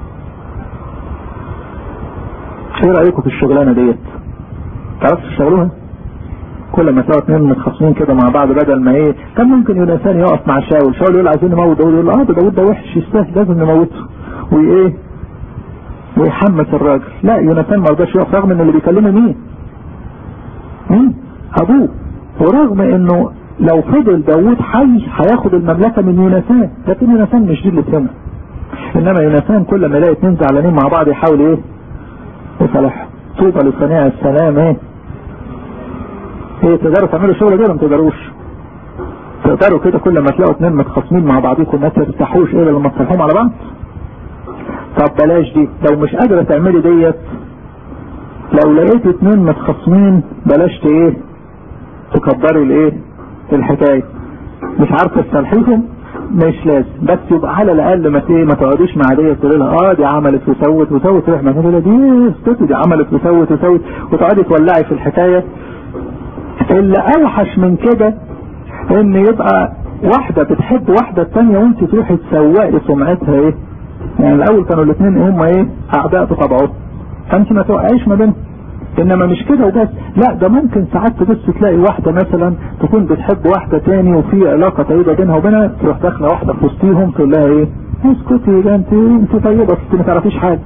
ايه رايكم في الشغلانه ديت تعرفوا تشتغلوها كل ما تلاقوا اثنين متخاصمين كده مع بعض بدل ما ايه كان ممكن يوناثان يقف مع شاول شاول يقول عايزين نموت داوود يقول اه ده داوود ده وحش يستاهل لازم نموته وايه ويحمس الراجل لا يوناثان ما رضاش يقف رغم ان اللي بيكلمه مين مين ابوه ورغم انه لو فضل داوود حي هياخد المملكه من يوناثان لكن يوناثان مش دي اللي تهمه انما يوناثان كل ما يلاقي اثنين زعلانين مع بعض يحاول ايه يصالحهم طوبى لصناع السلام ايه ايه تقدروا تعملوا الشغل ده ولا ما تقدروش تقدروا كده كل ما تلاقوا اثنين متخاصمين مع بعضكم ما ترتاحوش ايه لما تصالحوهم على بعض طب بلاش دي لو مش قادرة تعملي ديت لو لقيت اتنين متخاصمين بلاش ايه تكبري الايه الحكاية مش عارفة تصالحيهم مش لازم بس يبقى على الاقل ما ايه ما تقعديش مع ديت تقولي لها اه دي عملت وسوت وسوت تروح ما تقول دي استوتي دي عملت وسوت وسوت وتقعدي تولعي في الحكايه اللي اوحش من كده ان يبقى واحدة بتحب واحدة التانية وانت تروحي تسوقي سمعتها ايه يعني الاول كانوا الاثنين هم ايه اعداء بطبعهم فانت ما توقعيش ما بينهم انما مش كده وبس لا ده ممكن ساعات تبص تلاقي واحدة مثلا تكون بتحب واحدة تاني وفي علاقة طيبة بينها وبينها تروح داخلة واحدة في وسطيهم تقول لها ايه اسكتي ده انت انت طيبة انت ما تعرفيش حاجة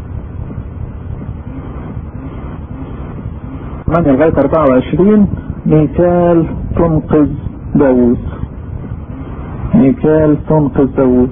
8 لغاية 24 ميكال تنقذ داوود ميكال تنقذ داوود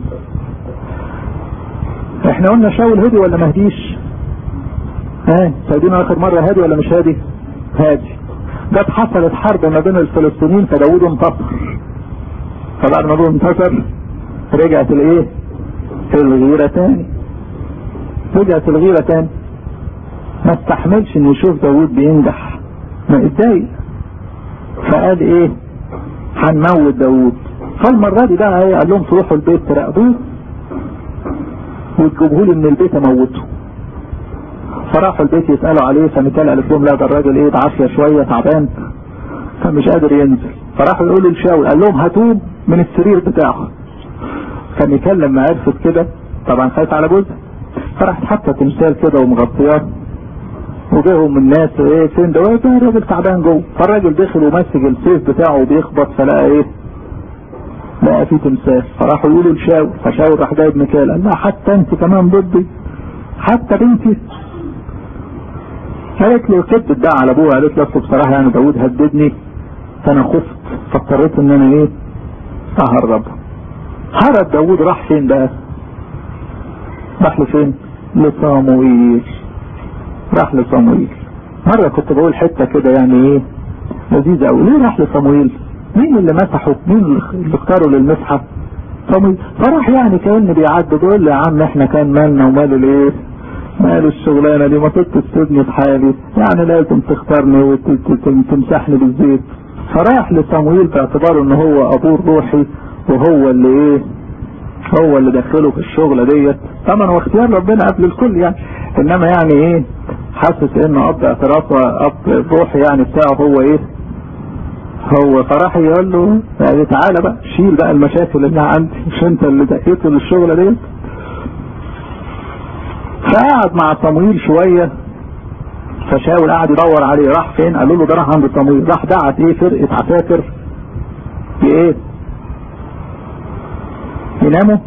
احنا قلنا شاول هدي ولا مهديش ها سيدنا اخر مرة هادي ولا مش هادي هادي جت حصلت حرب ما بين الفلسطينيين فداوود انتصر فبعد ما داوود انتصر رجعت الايه الغيرة تاني رجعت الغيرة تاني ما استحملش انه يشوف داوود بينجح ما اتضايق فقال ايه هنموت داوود فالمرة دي بقى ايه قال لهم تروحوا البيت تراقبوه وتجيبوه لي من البيت اموته فراحوا البيت يسألوا عليه فمثال قالت لهم لا ده الراجل ايه عافية شوية تعبان فمش قادر ينزل فراحوا يقولوا لشاول قال لهم هاتوه من السرير بتاعه فمثال لما عرفت كده طبعا خايف على جوزها فراحت حاطه تمثال كده ومغطياه وجاهم الناس ايه فين ده الراجل تعبان جوه فالراجل دخل ومسك السيف بتاعه وبيخبط فلقى ايه لقى فيه تمثال فراحوا يقولوا لشاول فشاول راح جايب مكال قال لها حتى انت كمان ضدي حتى بنتي قالت له كدت ده على ابوها قالت له بصراحه يعني داوود هددني فانا خفت فاضطريت ان انا ايه اهرب هرب داوود راح فين بقى راح لفين لصاموئيل راح لصاموئيل مرة كنت بقول حتة كده يعني ايه لذيذة قوي ليه راح لصاموئيل مين اللي مسحه مين اللي اختاروا للمسحة صاموئيل فراح يعني كأن بيعدد يقول له يا عم احنا كان مالنا وماله الايه ماله الشغلانة دي ما تسيبني في حالي يعني لازم تختارني وتمسحني بالزيت فراح لصاموئيل باعتباره ان هو ابوه الروحي وهو اللي ايه هو اللي دخله في الشغلة ديت طبعا هو اختيار ربنا قبل الكل يعني انما يعني ايه حاسس ان اب اعترافه اب الروحي يعني بتاعه هو ايه هو فراح يقول له يعني تعالى بقى شيل بقى المشاكل اللي عندي مش انت اللي دقيته للشغلة ديت فقعد مع صمويل شوية فشاول قعد يدور عليه راح فين قالوا له ده راح عند صمويل راح دعت ايه فرقة عساكر بايه يناموا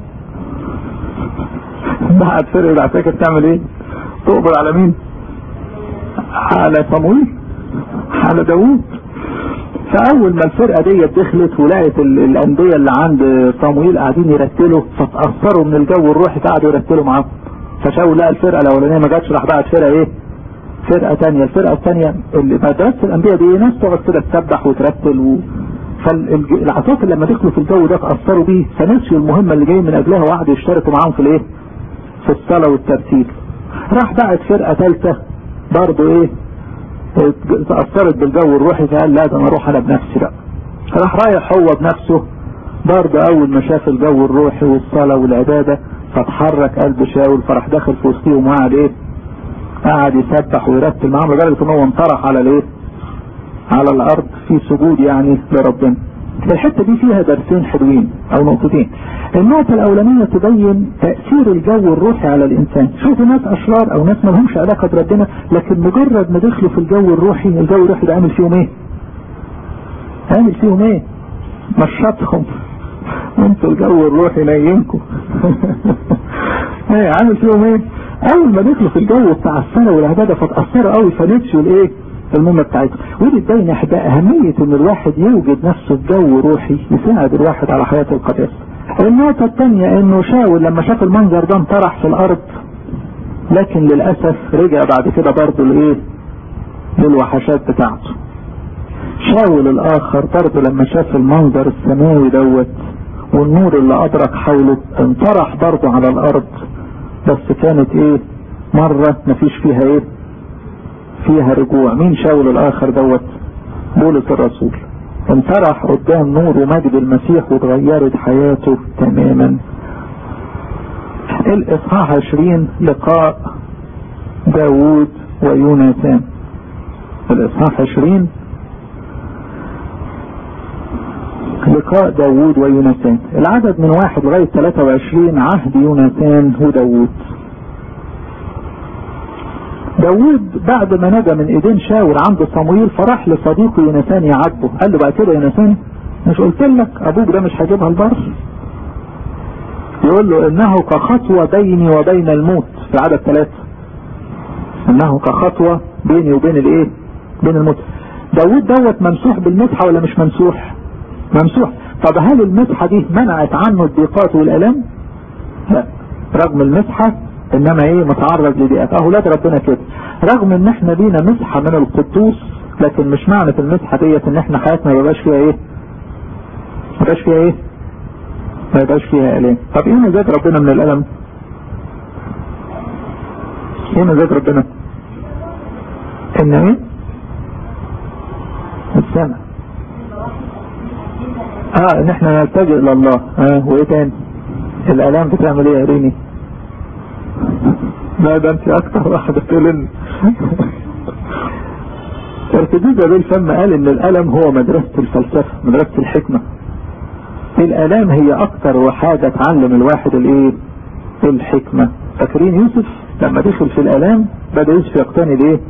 بعد فرقة العساكر تعمل ايه تقبض على مين على صمويل على داوود فاول ما الفرقة دي دخلت ولقت الاندية اللي عند صمويل قاعدين يرتلوا فتأثروا من الجو الروحي فقعدوا يرتلوا معاهم فشاول لقى الفرقة الاولانية ما جاتش راح بعت فرقة ايه فرقة تانية الفرقة التانية اللي مدرسة الانبياء دي ناس تقعد كده تسبح وترتل و... فالعساكر لما دخلوا في الجو ده تأثروا بيه فنسيوا المهمة اللي جاي من اجلها وقعدوا يشتركوا معاهم في الايه في الصلاة والترتيل راح بعت فرقة ثالثة برضه ايه تأثرت بالجو الروحي فقال لا ده انا اروح انا بنفسي بقى راح رايح هو بنفسه برضه اول ما شاف الجو الروحي والصلاة والعبادة فتحرك قلب شاول فراح داخل في وسطهم وقعد ايه قعد يسبح ويرتل معاهم لدرجة ان هو انطرح على الايه على الارض في سجود يعني لربنا الحتة دي فيها درسين حلوين او نقطتين النقطة الاولانية تبين تأثير الجو الروحي على الانسان شوفوا ناس اشرار او ناس ما لهمش علاقة بربنا لكن مجرد ما دخلوا في الجو الروحي الجو الروحي ده عامل فيهم ايه عامل فيهم ايه مشطهم انتوا الجو الروحي نيمكم ايه عامل فيهم ايه اول ما دخلوا في الجو بتاع الصلاة والعبادة فتأثروا قوي فنسيوا الايه المهمة بتاعتهم ودي تبين احدى اهمية ان الواحد يوجد نفسه في جو روحي يساعد الواحد على حياة القداسة النقطة الثانية انه شاول لما شاف المنظر ده انطرح في الارض لكن للأسف رجع بعد كده برضه لايه للوحشات بتاعته شاول الاخر برضه لما شاف المنظر السماوي دوت والنور اللي ادرك حوله انطرح برضه على الارض بس كانت ايه مرة مفيش فيها ايه فيها رجوع مين شاول الاخر دوت بولس الرسول انطرح قدام نور ومجد المسيح وتغيرت حياته تماما الاصحاح عشرين لقاء داوود ويوناثان الاصحاح عشرين لقاء داوود ويوناثان العدد من واحد لغاية 23 عهد يوناثان وداوود داوود بعد ما نجا من ايدين شاول عند صمويل فراح لصديقه يوناثان يعاتبه قال له بقى كده يوناثان مش قلت لك ابوك ده مش هجيبها البر يقول له انه كخطوة بيني وبين الموت في عدد ثلاثة انه كخطوة بيني وبين الايه بين الموت داوود دوت ممسوح بالمسحة ولا مش ممسوح ممسوح طب هل المسحة دي منعت عنه الضيقات والالام لا رغم المسحة انما ايه متعرض لضيقات اهو ولاد ربنا كده رغم ان احنا لينا مسحة من القدوس لكن مش معنى في المسحة ديت ان احنا حياتنا ما يبقاش فيها ايه ما يبقاش فيها ايه ما يبقاش فيها الام طب ايه مزاج ربنا من الالم ايه مزاج ربنا ان ايه السمع اه ان احنا نلتجئ الى الله اه وايه تاني الالام بتعمل ايه يا ريني لا ده انت اكتر واحدة تقول ارتديد ابي الفم قال ان الالم هو مدرسة الفلسفة مدرسة الحكمة الالام هي اكتر حاجة تعلم الواحد الايه الحكمة فاكرين يوسف لما دخل في الالام بدأ يوسف يقتني الايه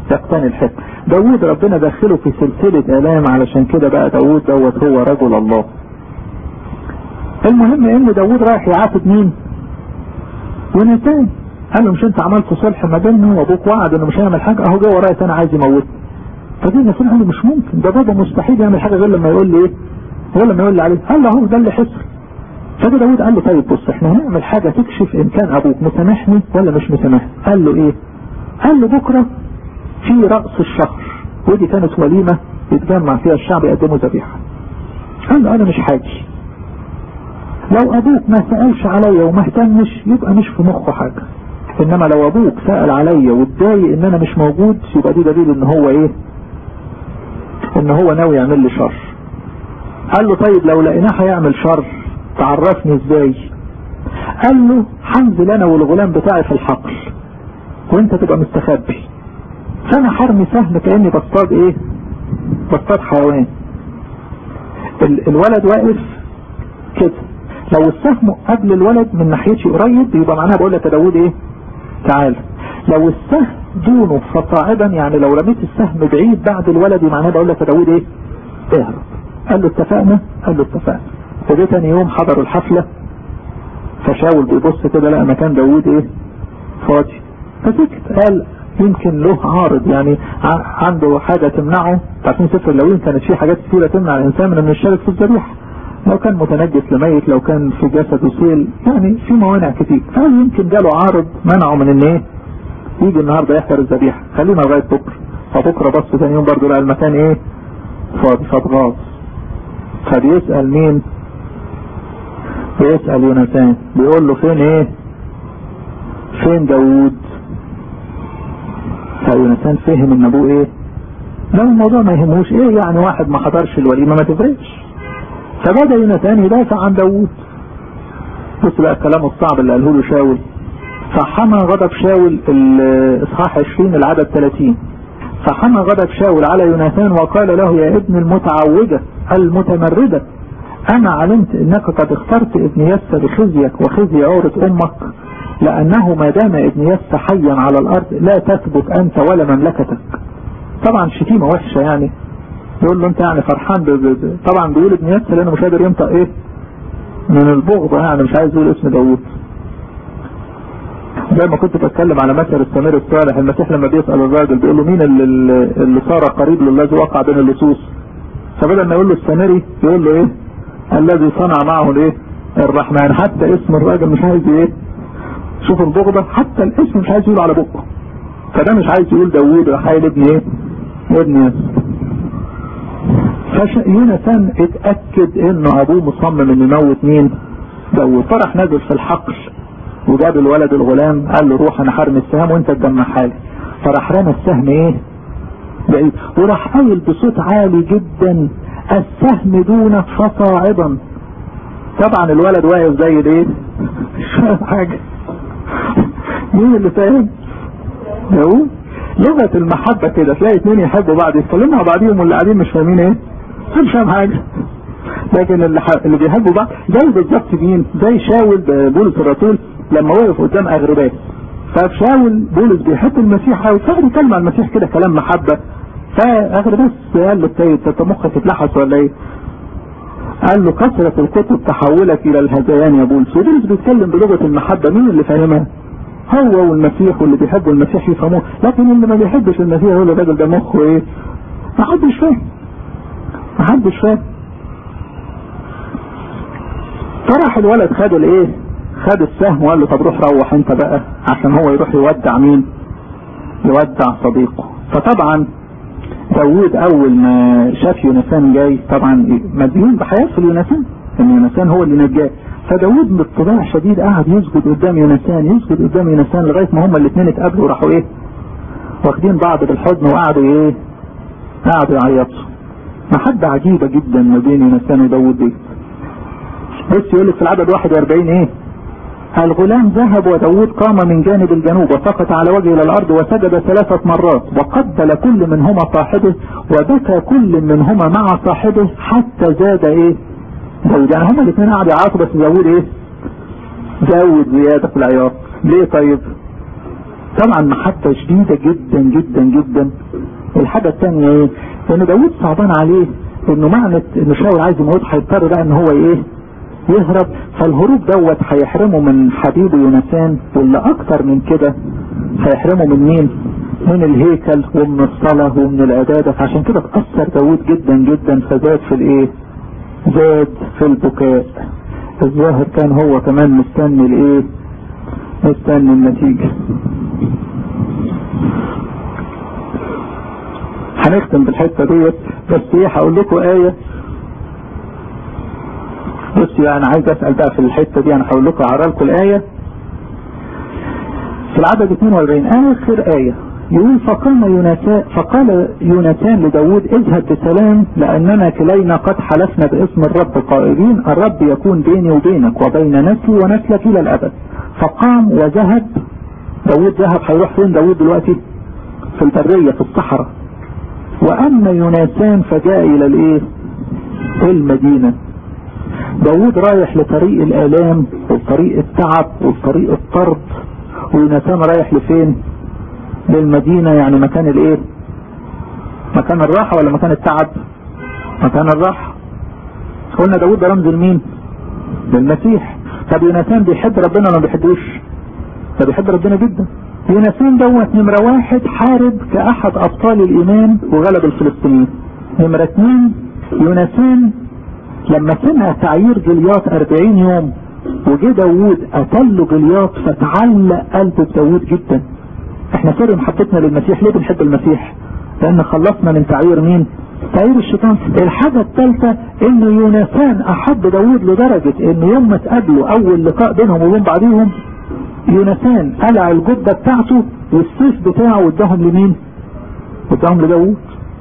يقتني الحكمة داود ربنا دخله في سلسلة آلام علشان كده بقى داود دوت هو رجل الله المهم ان داود رايح يعاتب مين ونتان قال له مش انت عملت صلح ما بيننا وابوك وعد انه مش هيعمل حاجه اهو جه ورايا تاني عايز يموتني فدي نتان قال له مش ممكن ده بابا مستحيل يعمل حاجه غير لما يقول لي ايه غير لما يقول لي عليه قال له اهو ده اللي حصل فجه داود قال له طيب بص احنا هنعمل حاجه تكشف ان كان ابوك مسامحني ولا مش مسامحني قال له ايه قال له بكره في رأس الشهر ودي كانت وليمة يتجمع فيها الشعب يقدموا ذبيحة قال له انا مش حاجي لو ابوك ما سألش عليا وما اهتمش يبقى مش في مخه حاجة انما لو ابوك سأل عليا واتضايق ان انا مش موجود يبقى دي دليل ان هو ايه ان هو ناوي يعمل لي شر قال له طيب لو لقيناه هيعمل شر تعرفني ازاي قال له هنزل انا والغلام بتاعي في الحقل وانت تبقى مستخبي فانا حرمي سهم كاني بصطاد ايه بصطاد حيوان ال الولد واقف كده لو السهم قبل الولد من ناحيتي قريب يبقى معناها بقول لك يا داوود ايه تعال لو السهم دونه فصاعدا يعني لو رميت السهم بعيد بعد الولد معناها بقول لك يا داوود ايه اهرب قال له اتفقنا قال له اتفقنا وجه تاني يوم حضروا الحفلة فشاول بيبص كده لقى مكان داوود ايه فاضي فسكت قال يمكن له عارض يعني عنده حاجة تمنعه عارفين سفر اللوين كانت فيه حاجات كثيرة تمنع الإنسان من أن يشارك في الذبيحة لو كان متنجس لميت لو كان في جسده سيل يعني في موانع كتير فهل يمكن جاله عارض منعه من ان ايه يجي النهارده يحضر الذبيحة خلينا لغاية بكرة فبكرة بص ثاني يوم برضه لقى المكان ايه فاضي فاتغاظ فبيسأل مين بيسأل يوناتان بيقول له فين ايه فين داوود فيوناتان فهم ان ابوه ايه لا الموضوع ما يهموش ايه يعني واحد ما حضرش الوليمه ما تفرقش فبدا يوناتان يدافع عن داوود بص بقى الكلام الصعب اللي قاله له شاول فحمى غضب شاول الاصحاح 20 العدد 30 فحمى غضب شاول على يوناتان وقال له يا ابن المتعوجة المتمردة انا علمت انك قد اخترت ابن يسى بخزيك وخزي عورة امك لانه ما دام ابن يسى حيا على الارض لا تثبت انت ولا مملكتك طبعا شتيمة وحشة يعني يقول له انت يعني فرحان ب... ب... طبعا بيقول ابن يسى لانه مش قادر ينطق ايه من البغضة يعني مش عايز يقول اسم داوود زي ما كنت بتكلم على مثل السمير الصالح المسيح لما بيسأل الراجل بيقول له مين اللي, اللي صار قريب للذي وقع بين اللصوص فبدل ما يقول له السامري يقول له ايه الذي صنع معه الايه الرحمن حتى اسم الراجل مش عايز ايه شوف البغضة حتى الاسم مش عايز يقول على بقه فده مش عايز يقول داوود حايل ابن ايه ابن ياسر فيوناتان اتأكد انه ابوه مصمم انه يموت مين داوود فرح نازل في الحقل وجاب الولد الغلام قال له روح انا حرم السهام وانت تجمع حالي فراح رمى السهم ايه بعيد وراح قايل بصوت عالي جدا السهم دونك فصاعدا طبعا الولد واقف زي الايه مش فاهم حاجه مين اللي فاهم داوود لغة المحبة كده تلاقي اتنين يحبوا بعض يتكلموا مع بعضيهم واللي قاعدين مش فاهمين ايه مش فاهم حاجة لكن اللي, ح... اللي بيحبوا بعض زي بالظبط مين زي شاول بولس الرسول لما وقف قدام اغرباس فشاول بولس بيحب المسيح قوي فقعد يتكلم عن المسيح كده كلام محبة فاغرباس قال له السيد انت مخك اتلحس ولا ايه؟ قال له كثرة الكتب تحولك الى الهذيان يا بولس وبولس بيتكلم بلغة المحبة مين اللي فاهمها؟ هو والمسيح واللي بيحبوا المسيح يفهموه لكن اللي ما بيحبش المسيح يقول الراجل ده مخه ايه ما حدش فاهم ما حدش فاهم فراح الولد خد الايه خد السهم وقال له طب روح روح انت بقى عشان هو يروح يودع مين يودع صديقه فطبعا داوود اول ما شاف يونسان جاي طبعا مديون بحياة يونسان ان يونسان هو اللي نجاه فداود باتباع شديد قعد يسجد قدام يونسان يسجد قدام يونسان لغايه ما هما الاثنين اتقابلوا وراحوا ايه واخدين بعض بالحضن وقعدوا ايه قعدوا يعيطوا محبة عجيبة جدا ما بين يونسان وداود دي بص يقول لك في العدد 41 ايه الغلام ذهب وداود قام من جانب الجنوب وسقط على وجهه الى الارض وسجد ثلاثة مرات وقبل كل منهما صاحبه وبكى كل منهما مع صاحبه حتى زاد ايه داود يعني هما الاثنين قعدوا يعاطوا بس داود ايه زود زيادة في العياط ليه طيب طبعا محبة شديدة جدا جدا جدا الحاجة الثانية ايه ان داود صعبان عليه انه معنى انه شاول عايز يموت هيضطر بقى ان هو ايه يهرب فالهروب دوت هيحرمه من حبيبه يونسان واللي اكتر من كده هيحرمه من مين من الهيكل ومن الصلاة ومن العبادة فعشان كده اتأثر داود جدا جدا فزاد في الايه زاد في البكاء الظاهر كان هو كمان مستني الايه مستني النتيجة هنختم بالحتة ديت بس ايه هقول لكم آية بصي انا عايز اسأل بقى في الحتة دي انا هقول لكم اقرا لكم الآية في العدد 42 اخر آية يقول فقام يوناتان فقال يوناتان لداود اذهب بسلام لاننا كلينا قد حلفنا باسم الرب قائلين الرب يكون بيني وبينك وبين نسلي ونسلك الى الابد فقام وذهب داود ذهب هيروح فين داود دلوقتي في البرية في الصحراء واما يوناتان فجاء الى الايه المدينة داود رايح لطريق الالام وطريق التعب وطريق الطرد ويوناتان رايح لفين للمدينة يعني مكان الايه مكان الراحة ولا مكان التعب مكان الراحة قلنا داود ده رمز لمين للمسيح طب يوناتان بيحب ربنا ولا ما بيحبوش ده بيحب ربنا جدا يوناتان دوت نمرة واحد حارب كأحد أبطال الإيمان وغلب الفلسطينيين نمرة اثنين يوناتان لما سمع تعيير جلياط 40 يوم وجه داوود قتل جلياط فتعلق قلب داوود جدا احنا سر محبتنا للمسيح ليه بنحب المسيح لان خلصنا من تعيير مين تعيير الشيطان الحاجة الثالثة ان يوناثان احب داود لدرجة ان يوم ما تقابلوا اول لقاء بينهم وبين بعضهم يوناثان قلع الجبة بتاعته والسيف بتاعه اداهم لمين اداهم لداود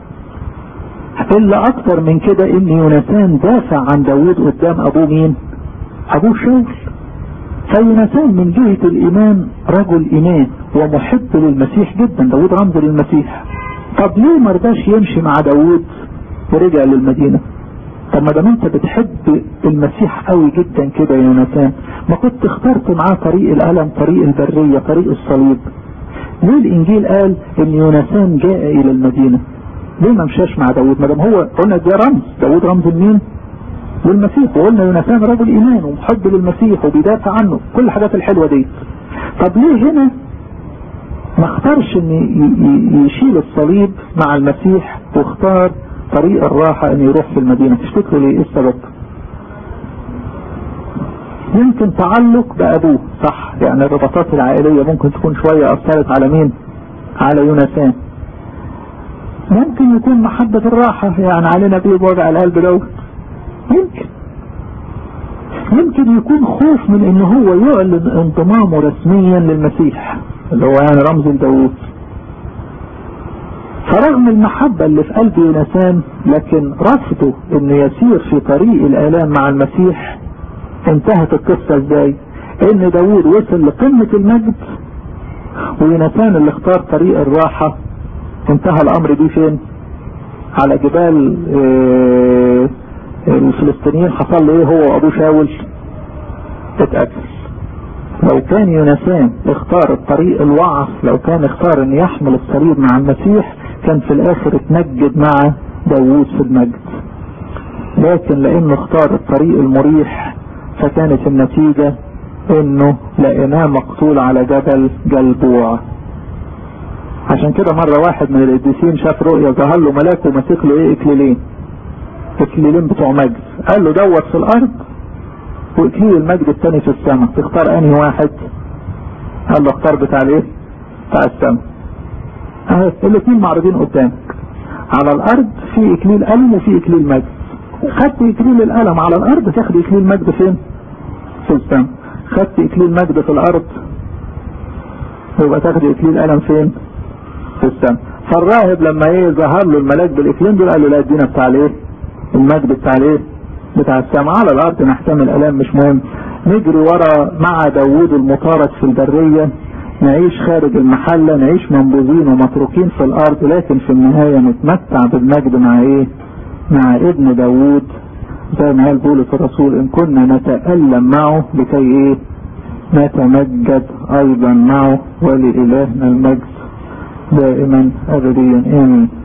الا اكتر من كده ان يوناثان دافع عن داود قدام ابوه مين ابوه شاول فيوناثان من جهة الايمان رجل ايمان ومحب للمسيح جدا داود رمز للمسيح طب ليه مرضاش يمشي مع داود ورجع للمدينة طب ما دام انت بتحب المسيح قوي جدا كده يا يوناثان ما كنت اخترت معاه طريق الالم طريق البرية طريق الصليب ليه الانجيل قال ان يوناثان جاء الى المدينة ليه ما مشاش مع داود ما دام هو قلنا ده رمز داود رمز لمين للمسيح وقلنا يوناثان رجل ايمان ومحب للمسيح وبيدافع عنه كل الحاجات الحلوة دي طب ليه هنا ما اختارش ان يشيل الصليب مع المسيح واختار طريق الراحة ان يروح في المدينة تفتكروا ليه ايه السبب يمكن تعلق بابوه صح يعني الرباطات العائلية ممكن تكون شوية اثرت على مين على يوناثان ممكن يكون محبة الراحة يعني علينا بيه بوجع القلب دوت يمكن يمكن يكون خوف من ان هو يعلن انضمامه رسميا للمسيح اللي هو يعني رمز لداوود فرغم المحبة اللي في قلب يوناثان لكن رفضه انه يسير في طريق الالام مع المسيح انتهت القصة ازاي ان داوود وصل لقمة المجد ويوناثان اللي اختار طريق الراحة انتهى الامر دي فين على جبال اه الفلسطينيين حصل له ايه هو وابوه شاول اتقتل لو كان يوناثان اختار الطريق الوعظ لو كان اختار ان يحمل الصليب مع المسيح كان في الاخر اتمجد مع داوود في المجد لكن لانه اختار الطريق المريح فكانت النتيجة انه لقيناه مقتول على جبل جلبوع عشان كده مرة واحد من القديسين شاف رؤية ظهر له ملاك وماسك له ايه اكليلين اكليلين بتوع مجد قال له دوت في الارض واكليل المجد الثاني في السماء تختار انهي واحد قال له اختار بتاع الايه بتاع السماء اهي الاثنين معروضين قدامك على الارض في اكليل الم وفي اكليل مجد خدت اكليل الالم على الارض تاخد اكليل مجد فين في السماء خدت اكليل مجد في الارض يبقى تاخد اكليل الم فين في السماء فالراهب لما ايه ظهر له الملاك بالاكلين دول قال له لا ادينا بتاع الايه المجد بتاع الايه بتاع السماء على الارض نحتمل الام مش مهم نجري ورا مع داوود المطارد في البرية نعيش خارج المحلة نعيش منبوذين ومتروكين في الارض لكن في النهاية نتمتع بالمجد مع ايه مع ابن داوود زي ما قال بولس الرسول ان كنا نتألم معه لكي ايه نتمجد ايضا معه ولإلهنا المجد دائما ابديا امين